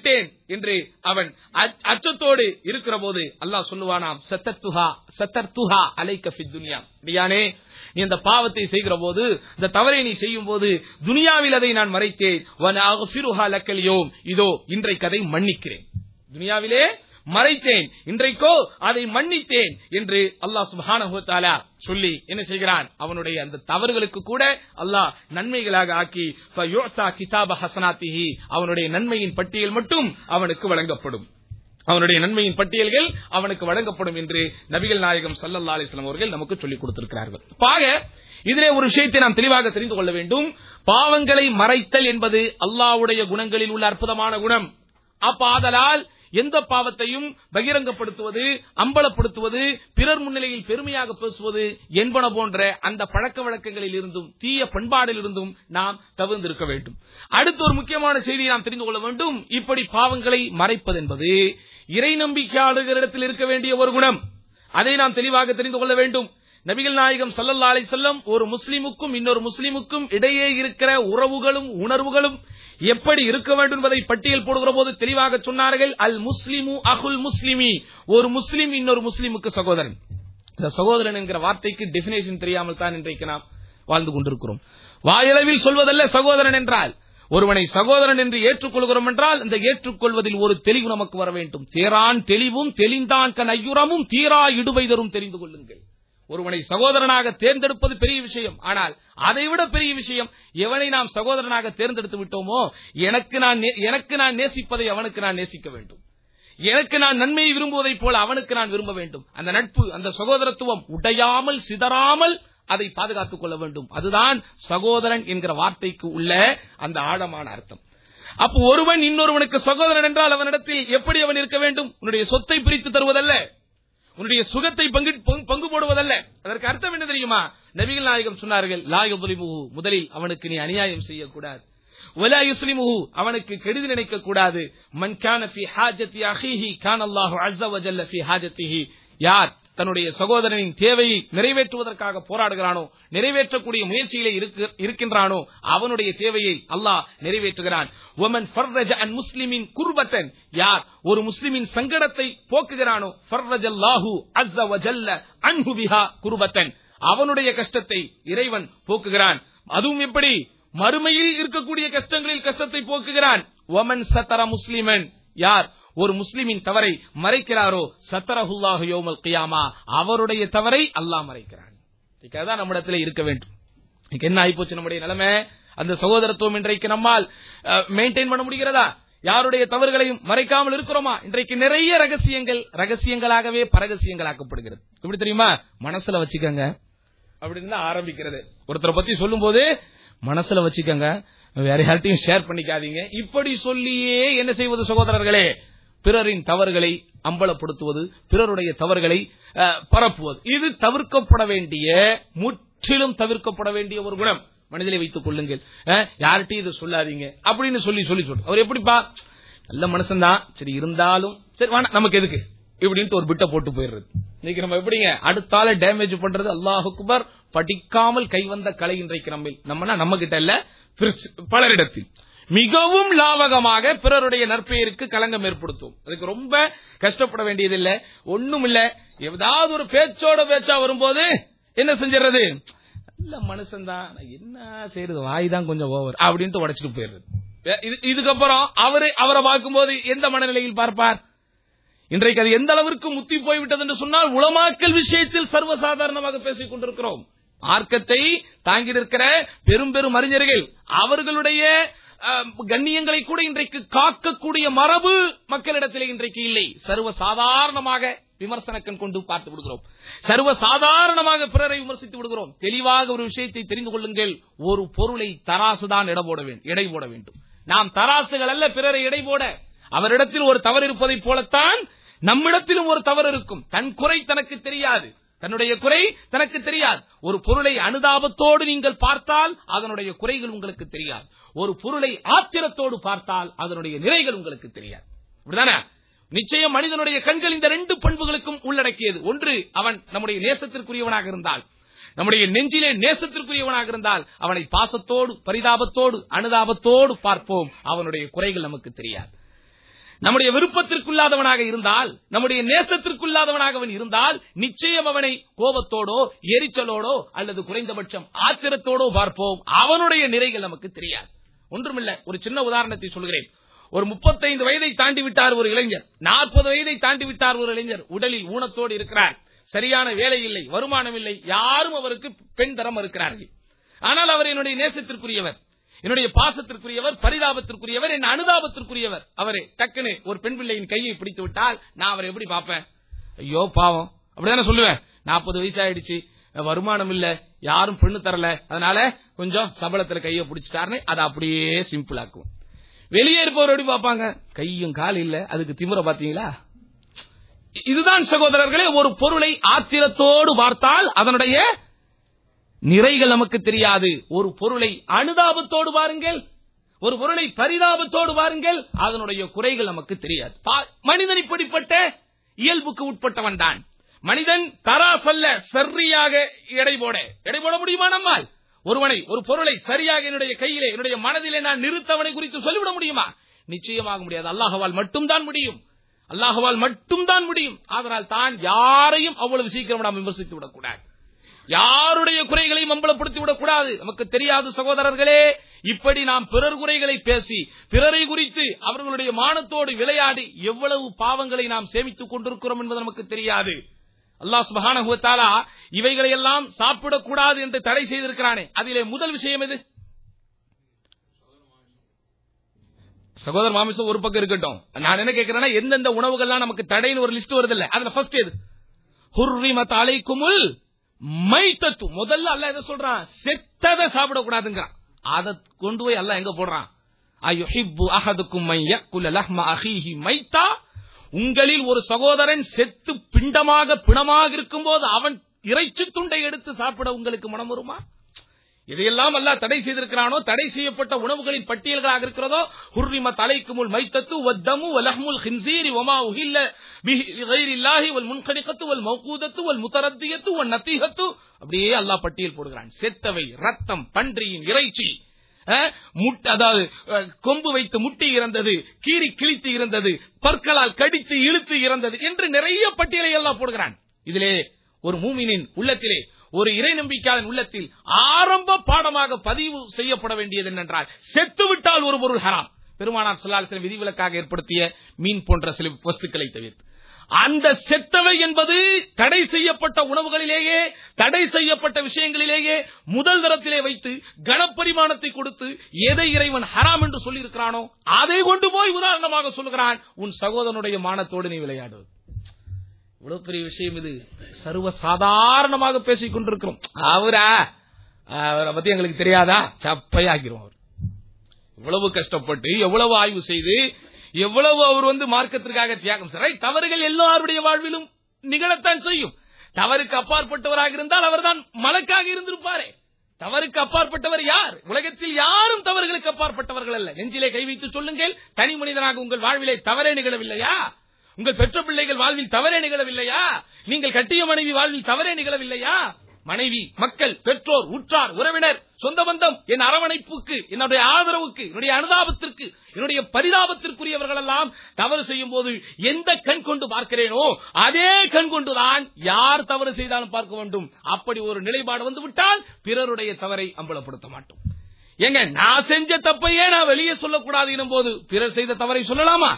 விட்டேன் என்று அவன் அச்- அச்சத்தோடு இருக்கிற போது அல்லாஹ் சொல்லுவானாம் சத்தத்துஹா சத்தர்துஹா அலைக்க ஃபித் துனியா அடியானே நீ அந்த பாவத்தை செய்கிற போது இந்த தவறை நீ செய்யும் போது துனியாவில் அதை நான் மறைத்தேன் வன அஃபிருஹா லக்கல்யோம் இதோ இன்றைக்கு அதை மன்னிக்கிறேன் துனியாவிலே மறைத்தேன் இன்றைக்கோ அதை மன்னித்தேன் என்று அல்லாஹ் சுப்ஹானஹு வ தஆலா சொல்லி என்ன செய்கிறான் அவனுடைய அந்த தவறுகளுக்கு கூட அல்லாஹ் நன்மைகளாக ஆக்கி ஃபயுத்தா கிதாப ஹசனாத்திஹி அவனுடைய நன்மையின் பட்டியல் மட்டும் அவனுக்கு வழங்கப்படும் அவனுடைய நன்மையின் பட்டியல்கள் அவனுக்கு வழங்கப்படும் என்று நபிகள் நாயகம் ஸல்லல்லாஹு அலைஹி வஸல்லம் அவர்கள் நமக்கு சொல்லிக் கொடுத்திருக்கிறார்கள் பாக இதிலே ஒரு விஷயத்தை நாம் தெளிவாக தெரிந்து கொள்ள வேண்டும் பாவங்களை மறைத்தல் என்பது அல்லாஹ்வுடைய குணங்களில் உள்ள அற்புதமான குணம் அப்ப ஆதலால் எந்த பாவத்தையும் பகிரங்கப்படுத்துவது அம்பலப்படுத்துவது பிறர் முன்னிலையில் பெருமையாக பேசுவது என்பன போன்ற அந்த பழக்க வழக்கங்களில் இருந்தும் தீய பண்பாடில் இருந்தும் நாம் தவிர்ந்திருக்க வேண்டும் அடுத்த ஒரு முக்கியமான செய்தியை நாம் தெரிந்து கொள்ள வேண்டும் இப்படி பாவங்களை மறைப்பது என்பது இறை நம்பிக்கையாளர்களிடத்தில் இருக்க வேண்டிய ஒரு குணம் அதை நாம் தெளிவாக தெரிந்து கொள்ள வேண்டும் நபிகள் நாயகம் ஸல்லல்லாஹு அலைஹி வஸல்லம் ஒரு முஸ்லிமுக்கும் இன்னொரு முஸ்லிமுக்கும் இடையே இருக்கிற உறவுகளும் உணர்வுகளும் எப்படி இருக்க வேண்டும் என்பதை பட்டியல் போடுகிற போது தெளிவாக சொன்னார்கள் அல் முஸ்லிமு அகுல் முஸ்லிமி ஒரு முஸ்லிம் இன்னொரு முஸ்லிமுக்கு சகோதரன் இந்த சகோதரன் என்கிற வார்த்தைக்கு டெபினேஷன் தெரியாமல் தான் இன்றைக்கு நாம் வாழ்ந்து கொண்டிருக்கிறோம் வாயளவில் சொல்வதல்ல சகோதரன் என்றால் ஒருவனை சகோதரன் என்று ஏற்றுக்கொள்கிறோம் என்றால் இந்த ஏற்றுக்கொள்வதில் ஒரு தெளிவு நமக்கு வர வேண்டும் தேரான் தெளிவும் தெளிந்தான் கன் ஐயுறமும் தீரா இடுவை தரும் தெரிந்து கொள்ளுங்கள் ஒருவனை சகோதரனாக தேர்ந்தெடுப்பது பெரிய விஷயம் ஆனால் அதைவிட பெரிய விஷயம் எவனை நாம் சகோதரனாக தேர்ந்தெடுத்து விட்டோமோ எனக்கு நான் நே- எனக்கு நான் நேசிப்பதை அவனுக்கு நான் நேசிக்க வேண்டும் எனக்கு நான் நன்மையை விரும்புவதைப் போல அவனுக்கு நான் விரும்ப வேண்டும் அந்த நட்பு அந்த சகோதரத்துவம் உடையாமல் சிதறாமல் அதை பாதுகாத்துக் கொள்ள வேண்டும் அதுதான் சகோதரன் என்கிற வார்த்தைக்கு உள்ள அந்த ஆழமான அர்த்தம் அப்போ ஒருவன் இன்னொருவனுக்கு சகோதரன் என்றால் அவனிடத்தில் எப்படி அவன் இருக்க வேண்டும் உன்னுடைய சொத்தை பிரித்து தருவதல்ல உன்னுடைய சுகத்தை பங்கு பங்கு- பங்கு போடுவதல்ல அதற்கு அர்த்தம் என்ன தெரியுமா நபிகள் நாயகம் சொன்னார்கள் லா யுظلمه முதலில் அவனுக்கு நீ அநியாயம் செய்யக்கூடாது ولا يسلمه அவனுக்கு கெடுதி நினைக்க கூடாது من كان في حاجة اخيه كان الله عز وجل في حاجته யார் தன்னுடைய சகோதரனின் தேவையை நிறைவேற்றுவதற்காக போராடுகிறானோ நிறைவேற்றக்கூடிய முயற்சியிலே இருக்கு- இருக்கின்றானோ அவனுடைய தேவையை அல்லாஹ் நிறைவேற்றுகிறான் ஒமன் ஃபர்ரஜ அன் முஸ்லிமின் குர்பத்தன் யார் ஒரு முஸ்லிமின் சங்கடத்தை போக்குகிறானோ ஃபர்ரஜல்லாஹு அஸ்ஸ வஜல்ல அன்ஹு பிஹா குர்பத்தன் அவனுடைய கஷ்டத்தை இறைவன் போக்குகிறான் அதுவும் எப்படி மறுமையில் இருக்கக்கூடிய கஷ்டங்களில் கஷ்டத்தை போக்குகிறான் ஒமன் சத்தர முஸ்லிமன் யார் ஒரு முஸ்லிமின் தவறை மறைக்கிறாரோ சத்தரஹுல்லாஹு யௌமல் கியாமா அவருடைய தவறை அல்லாஹ் மறைக்கிறான் இதுக்காக நம்மிடத்தில் இருக்க வேண்டும் இன்னைக்கு என்ன ஆயிப்போச்சு நம்முடைய நிலைமை அந்த சகோதரத்துவம் இன்றைக்கு நம்மால் மெயின்டைன் பண்ண முடிகிறதா யாருடைய தவறுகளையும் மறைக்காமல் இருக்கிறோமா இன்றைக்கு நிறைய ரகசியங்கள் ரகசியங்களாகவே பரகசியங்களாக்கப்படுகிறது எப்படி தெரியுமா மனசுல வச்சுக்கங்க அப்படின்னு தான் ஆரம்பிக்கிறது ஒருத்தரை பத்தி சொல்லும் போது மனசுல வச்சுக்கங்க வேற யார்ட்டையும் ஷேர் பண்ணிக்காதீங்க இப்படி சொல்லியே என்ன செய்வது சகோதரர்களே பிறரின் தவறுகளை அம்பலப்படுத்துவது பிறருடைய தவறுகளை அஹ், பரப்புவது இது தவிர்க்கப்பட வேண்டிய முற்றிலும் தவிர்க்கப்பட வேண்டிய ஒரு குணம் மனதிலே வைத்துக் கொள்ளுங்கள் அஹ், யார்கிட்டயும் இதை சொல்லாதீங்க அப்படின்னு சொல்லி சொல்லி சொல்லு அவர் எப்படிப்பா நல்ல மனுஷன்தான் சரி இருந்தாலும் சரி வேணாம் நமக்கு எதுக்கு இப்படின்ட்டு ஒரு பிட்ட போட்டு போயிடுறது இன்னைக்கு நம்ம எப்படிங்க அடுத்தால டேமேஜ் பண்றது அல்லாஹ் அக்பர் படிக்காமல் கைவந்த கலை இன்றைக்கு நம்ம நம்மனா நம்ம கிட்ட இல்ல பிற- பலரிடத்தில் மிகவும் லாவகமாக பிறருடைய நற்பெயருக்கு களங்கம் ஏற்படுத்தும் அதுக்கு ரொம்ப கஷ்டப்பட வேண்டியதில்லை ஒண்ணும் இல்ல ஏதாவது ஒரு பேச்சோட பேச்சா வரும்போது என்ன செஞ்சிடறது நல்ல மனுஷன் தான் என்ன செய்யறது வாய் தான் கொஞ்சம் ஓவர் அப்படின்ட்டு உடைச்சிட்டு போயிடுறது இது- இதுக்கப்புறம் அவரு அவரை பார்க்கும்போது எந்த மனநிலையில் பார்ப்பார் இன்றைக்கு அது எந்த அளவிற்கு முத்தி போய்விட்டது என்று சொன்னால் உளமாக்கல் விஷயத்தில் சர்வசாதாரணமாக பேசிக் கொண்டிருக்கிறோம் மார்க்கத்தை தாங்கி நிற்கிற பெரும் பெரும் அறிஞர்கள் அவர்களுடைய அஹ், கண்ணியங்களை கூட இன்றைக்கு காக்கக்கூடிய மரபு மக்களிடத்திலே இன்றைக்கு இல்லை சர்வ சாதாரணமாக விமர்சனக்கண் கொண்டு பார்த்து விடுகிறோம் சர்வ சாதாரணமாக பிறரை விமர்சித்து விடுகிறோம் தெளிவாக ஒரு விஷயத்தை தெரிந்து கொள்ளுங்கள் ஒரு பொருளை தராசுதான் எடை போட வேண்டும் எடை போட வேண்டும் நாம் தராசுகள் அல்ல பிறரை எடை போட அவரிடத்தில் ஒரு தவறு இருப்பதைப் போலத்தான் நம்மிடத்திலும் ஒரு தவறு இருக்கும் தன் குறை தனக்கு தெரியாது தன்னுடைய குறை தனக்கு தெரியாது ஒரு பொருளை அனுதாபத்தோடு நீங்கள் பார்த்தால் அதனுடைய குறைகள் உங்களுக்கு தெரியாது ஒரு பொருளை ஆத்திரத்தோடு பார்த்தால் அதனுடைய நிறைகள் உங்களுக்கு தெரியாது இப்படிதானே நிச்சயம் மனிதனுடைய கண்கள் இந்த ரெண்டு பண்புகளுக்கும் உள்ளடக்கியது ஒன்று அவன் நம்முடைய நேசத்திற்குரியவனாக இருந்தால் நம்முடைய நெஞ்சிலே நேசத்திற்குரியவனாக இருந்தால் அவனை பாசத்தோடு பரிதாபத்தோடு அனுதாபத்தோடு பார்ப்போம் அவனுடைய குறைகள் நமக்கு தெரியாது நம்முடைய விருப்பத்திற்குள்ளாதவனாக இருந்தால் நம்முடைய நேசத்திற்குள்ளாதவனாக அவன் இருந்தால் நிச்சயம் அவனை கோபத்தோடோ எரிச்சலோடோ அல்லது குறைந்தபட்சம் ஆத்திரத்தோடோ பார்ப்போம் அவனுடைய நிறைகள் நமக்கு தெரியாது ஒன்றுமில்ல ஒரு சின்ன உதாரணத்தை சொல்கிறேன் ஒரு முப்பத்தைந்து வயதை தாண்டி விட்டார் ஒரு இளைஞர் நாற்பது வயதை தாண்டி விட்டார் ஒரு இளைஞர் உடலில் ஊனத்தோடு இருக்கிறார் சரியான வேலை இல்லை வருமானம் இல்லை யாரும் அவருக்கு பெண் தரம் இருக்கிறார்கள் ஆனால் அவர் என்னுடைய நேசத்திற்குரியவர் என்னுடைய பாசத்திற்குரியவர் பரிதாபத்திற்குரியவர் என் அனுதாபத்திற்குரியவர் அவரே டக்குன்னு ஒரு பெண் பிள்ளையின் கையை பிடித்து விட்டால் நான் அவரை எப்படி பார்ப்பேன் ஐயோ பாவம் அப்படிதானே சொல்லுவேன் நாற்பது வயசு ஆயிடுச்சு வருமானம் இல்ல யாரும் பெண்ணு தரல அதனால கொஞ்சம் சபலத்துல கையை பிடிச்சிட்டாருன்னு அதை அப்படியே சிம்பிள் ஆக்குவோம் வெளியே இருப்பவர் எப்படி பார்ப்பாங்க கையும் கால் இல்ல அதுக்கு திமிர பாத்தீங்களா இதுதான் சகோதரர்களே ஒரு பொருளை ஆத்திரத்தோடு பார்த்தால் அதனுடைய நிறைகள் நமக்கு தெரியாது ஒரு பொருளை அனுதாபத்தோடு பாருங்கள் ஒரு பொருளை பரிதாபத்தோடு பாருங்கள் அதனுடைய குறைகள் நமக்கு தெரியாது பா- மனிதன் இப்படிப்பட்ட இயல்புக்கு உட்பட்டவன் தான் மனிதன் தராசல்ல சரியாக எடை போட எடை போட முடியுமா நம்மால் ஒருவனை ஒரு பொருளை சரியாக என்னுடைய கையிலே என்னுடைய மனதிலே நான் நிறுத்தவனை குறித்து சொல்லிவிட முடியுமா நிச்சயமாக முடியாது அல்லாஹவால் மட்டும்தான் முடியும் அல்லாஹவால் மட்டும்தான் முடியும் அதனால் தான் யாரையும் அவ்வளவு சீக்கிரம் நாம் விமர்சித்து விடக்கூடாது யாருடைய குறைகளையும் அம்பலப்படுத்தி விடக்கூடாது நமக்கு தெரியாது சகோதரர்களே இப்படி நாம் பிறர் குறைகளை பேசி பிறரை குறித்து அவர்களுடைய மானத்தோடு விளையாடி எவ்வளவு பாவங்களை நாம் சேமித்துக் கொண்டிருக்கிறோம் என்பது நமக்கு தெரியாது அல்லாஹ் சுபஹானஹு வ தஆலா இவைகளை எல்லாம் சாப்பிடக்கூடாது என்று தடை செய்திருக்கிறானே அதிலே முதல் விஷயம் எது சகோதர மாமிசம் ஒரு பக்கம் இருக்கட்டும் நான் என்ன கேட்கிறேன்னா எந்தெந்த உணவுகள்லாம் நமக்கு தடைன்னு ஒரு லிஸ்ட் வருது இல்ல அதுல ஃபர்ஸ்ட் எது ஹுர்ரிமத் அலைக்குமுல் மைத்தத்து முதல்ல அல்லாஹ் எதை சொல்றான் செத்ததை சாப்பிடக்கூடாதுங்கிறான் அதை கொண்டு போய் அல்லாஹ் எங்க போடுறான் அயுஹிப்பு அஹதுக்கும் மை யக்குல லஹ்ம அஹீஹி மைத்தா உங்களில் ஒரு சகோதரன் செத்து பிண்டமாக பிணமாக இருக்கும்போது அவன் இறைச்சி துண்டை எடுத்து சாப்பிட உங்களுக்கு மனம் வருமா இதையெல்லாம் அல்லாஹ் தடை செய்திருக்கிறானோ தடை செய்யப்பட்ட உணவுகளின் பட்டியல்களாக இருக்கிறதோ ஹுர்ரிம தலைக்குமுல் மைத்தத்து வத்தமு வலஹ்முல் ஹின்சீரி வமா உஹில்ல பிஹி லிகைரில்லாஹி வல் முன்கனிகத்து வல் மௌகூதத்து வல் முத்தரத்தியத்து வல் நத்தீஹத்து அப்படியே அல்லாஹ் பட்டியல் போடுகிறான் செத்தவை ரத்தம் பன்றியின் இறைச்சி அஹ், முட்- அதாவது அஹ், கொம்பு வைத்து முட்டி இறந்தது கீறி கிழித்து இறந்தது பற்களால் கடித்து இழுத்து இறந்தது என்று நிறைய பட்டியலை எல்லாம் போடுகிறான் இதிலே ஒரு மூமினின் உள்ளத்திலே ஒரு இறை நம்பிக்கையாளன் உள்ளத்தில் ஆரம்ப பாடமாக பதிவு செய்யப்பட வேண்டியது என்னென்றால் செத்துவிட்டால் ஒரு பொருள் ஹராம் பெருமானார் சொல்லால் விதிவிலக்காக ஏற்படுத்திய மீன் போன்ற சில வஸ்துக்களை தவிர்த்து அந்த செத்தவை என்பது தடை செய்யப்பட்ட உணவுகளிலேயே தடை செய்யப்பட்ட விஷயங்களிலேயே முதல் தரத்திலே வைத்து கனப்பரிமாணத்தை கொடுத்து எதை இறைவன் ஹராம் என்று சொல்லியிருக்கிறானோ அதை கொண்டு போய் உதாரணமாக சொல்லுகிறான் உன் சகோதரனுடைய மானத்தோடு நீ விளையாடுவது இவ்வளவு பெரிய விஷயம் இது சர்வ சாதாரணமாக பேசிக் கொண்டிருக்கிறோம் அவரா அவரை பத்தி எங்களுக்கு தெரியாதா சப்பையாக்கிறோம் அவர் இவ்வளவு கஷ்டப்பட்டு எவ்வளவு ஆய்வு செய்து எவ்வளவு அவர் வந்து மார்க்கத்திற்காக தியாகம் செய்றார். தவறுகள் எல்லாருடைய வாழ்விலும் நிகழத்தான் செய்யும் தவறுக்கு அப்பாற்பட்டவராக இருந்தால் அவர்தான் மலக்காக இருந்திருப்பாரே தவறுக்கு அப்பாற்பட்டவர் யார் உலகத்தில் யாரும் தவறுகளுக்கு அப்பாற்பட்டவர்கள் அல்ல நெஞ்சிலே கை வைத்து சொல்லுங்கள் தனி மனிதனாக உங்கள் வாழ்விலே தவறே நிகழவில்லையா உங்கள் பெற்ற பிள்ளைகள் வாழ்வில் தவறே நிகழவில்லையா நீங்கள் கட்டிய மனைவி வாழ்வில் தவறே நிகழவில்லையா மனைவி மக்கள் பெற்றோர் உற்றார் உறவினர் சொந்த பந்தம் என் அரவணைப்புக்கு என்னுடைய ஆதரவுக்கு என்னுடைய அனுதாபத்திற்கு என்னுடைய பரிதாபத்திற்குரியவர்கள் எல்லாம் தவறு செய்யும் போது எந்த கண் கொண்டு பார்க்கிறேனோ அதே கண் கொண்டுதான் யார் தவறு செய்தாலும் பார்க்க வேண்டும் அப்படி ஒரு நிலைப்பாடு வந்து விட்டால் பிறருடைய தவறை அம்பலப்படுத்த மாட்டோம் ஏங்க நான் செஞ்ச தப்பையே நான் வெளியே சொல்லக்கூடாது எனும் போது பிறர் செய்த தவறை சொல்லலாமா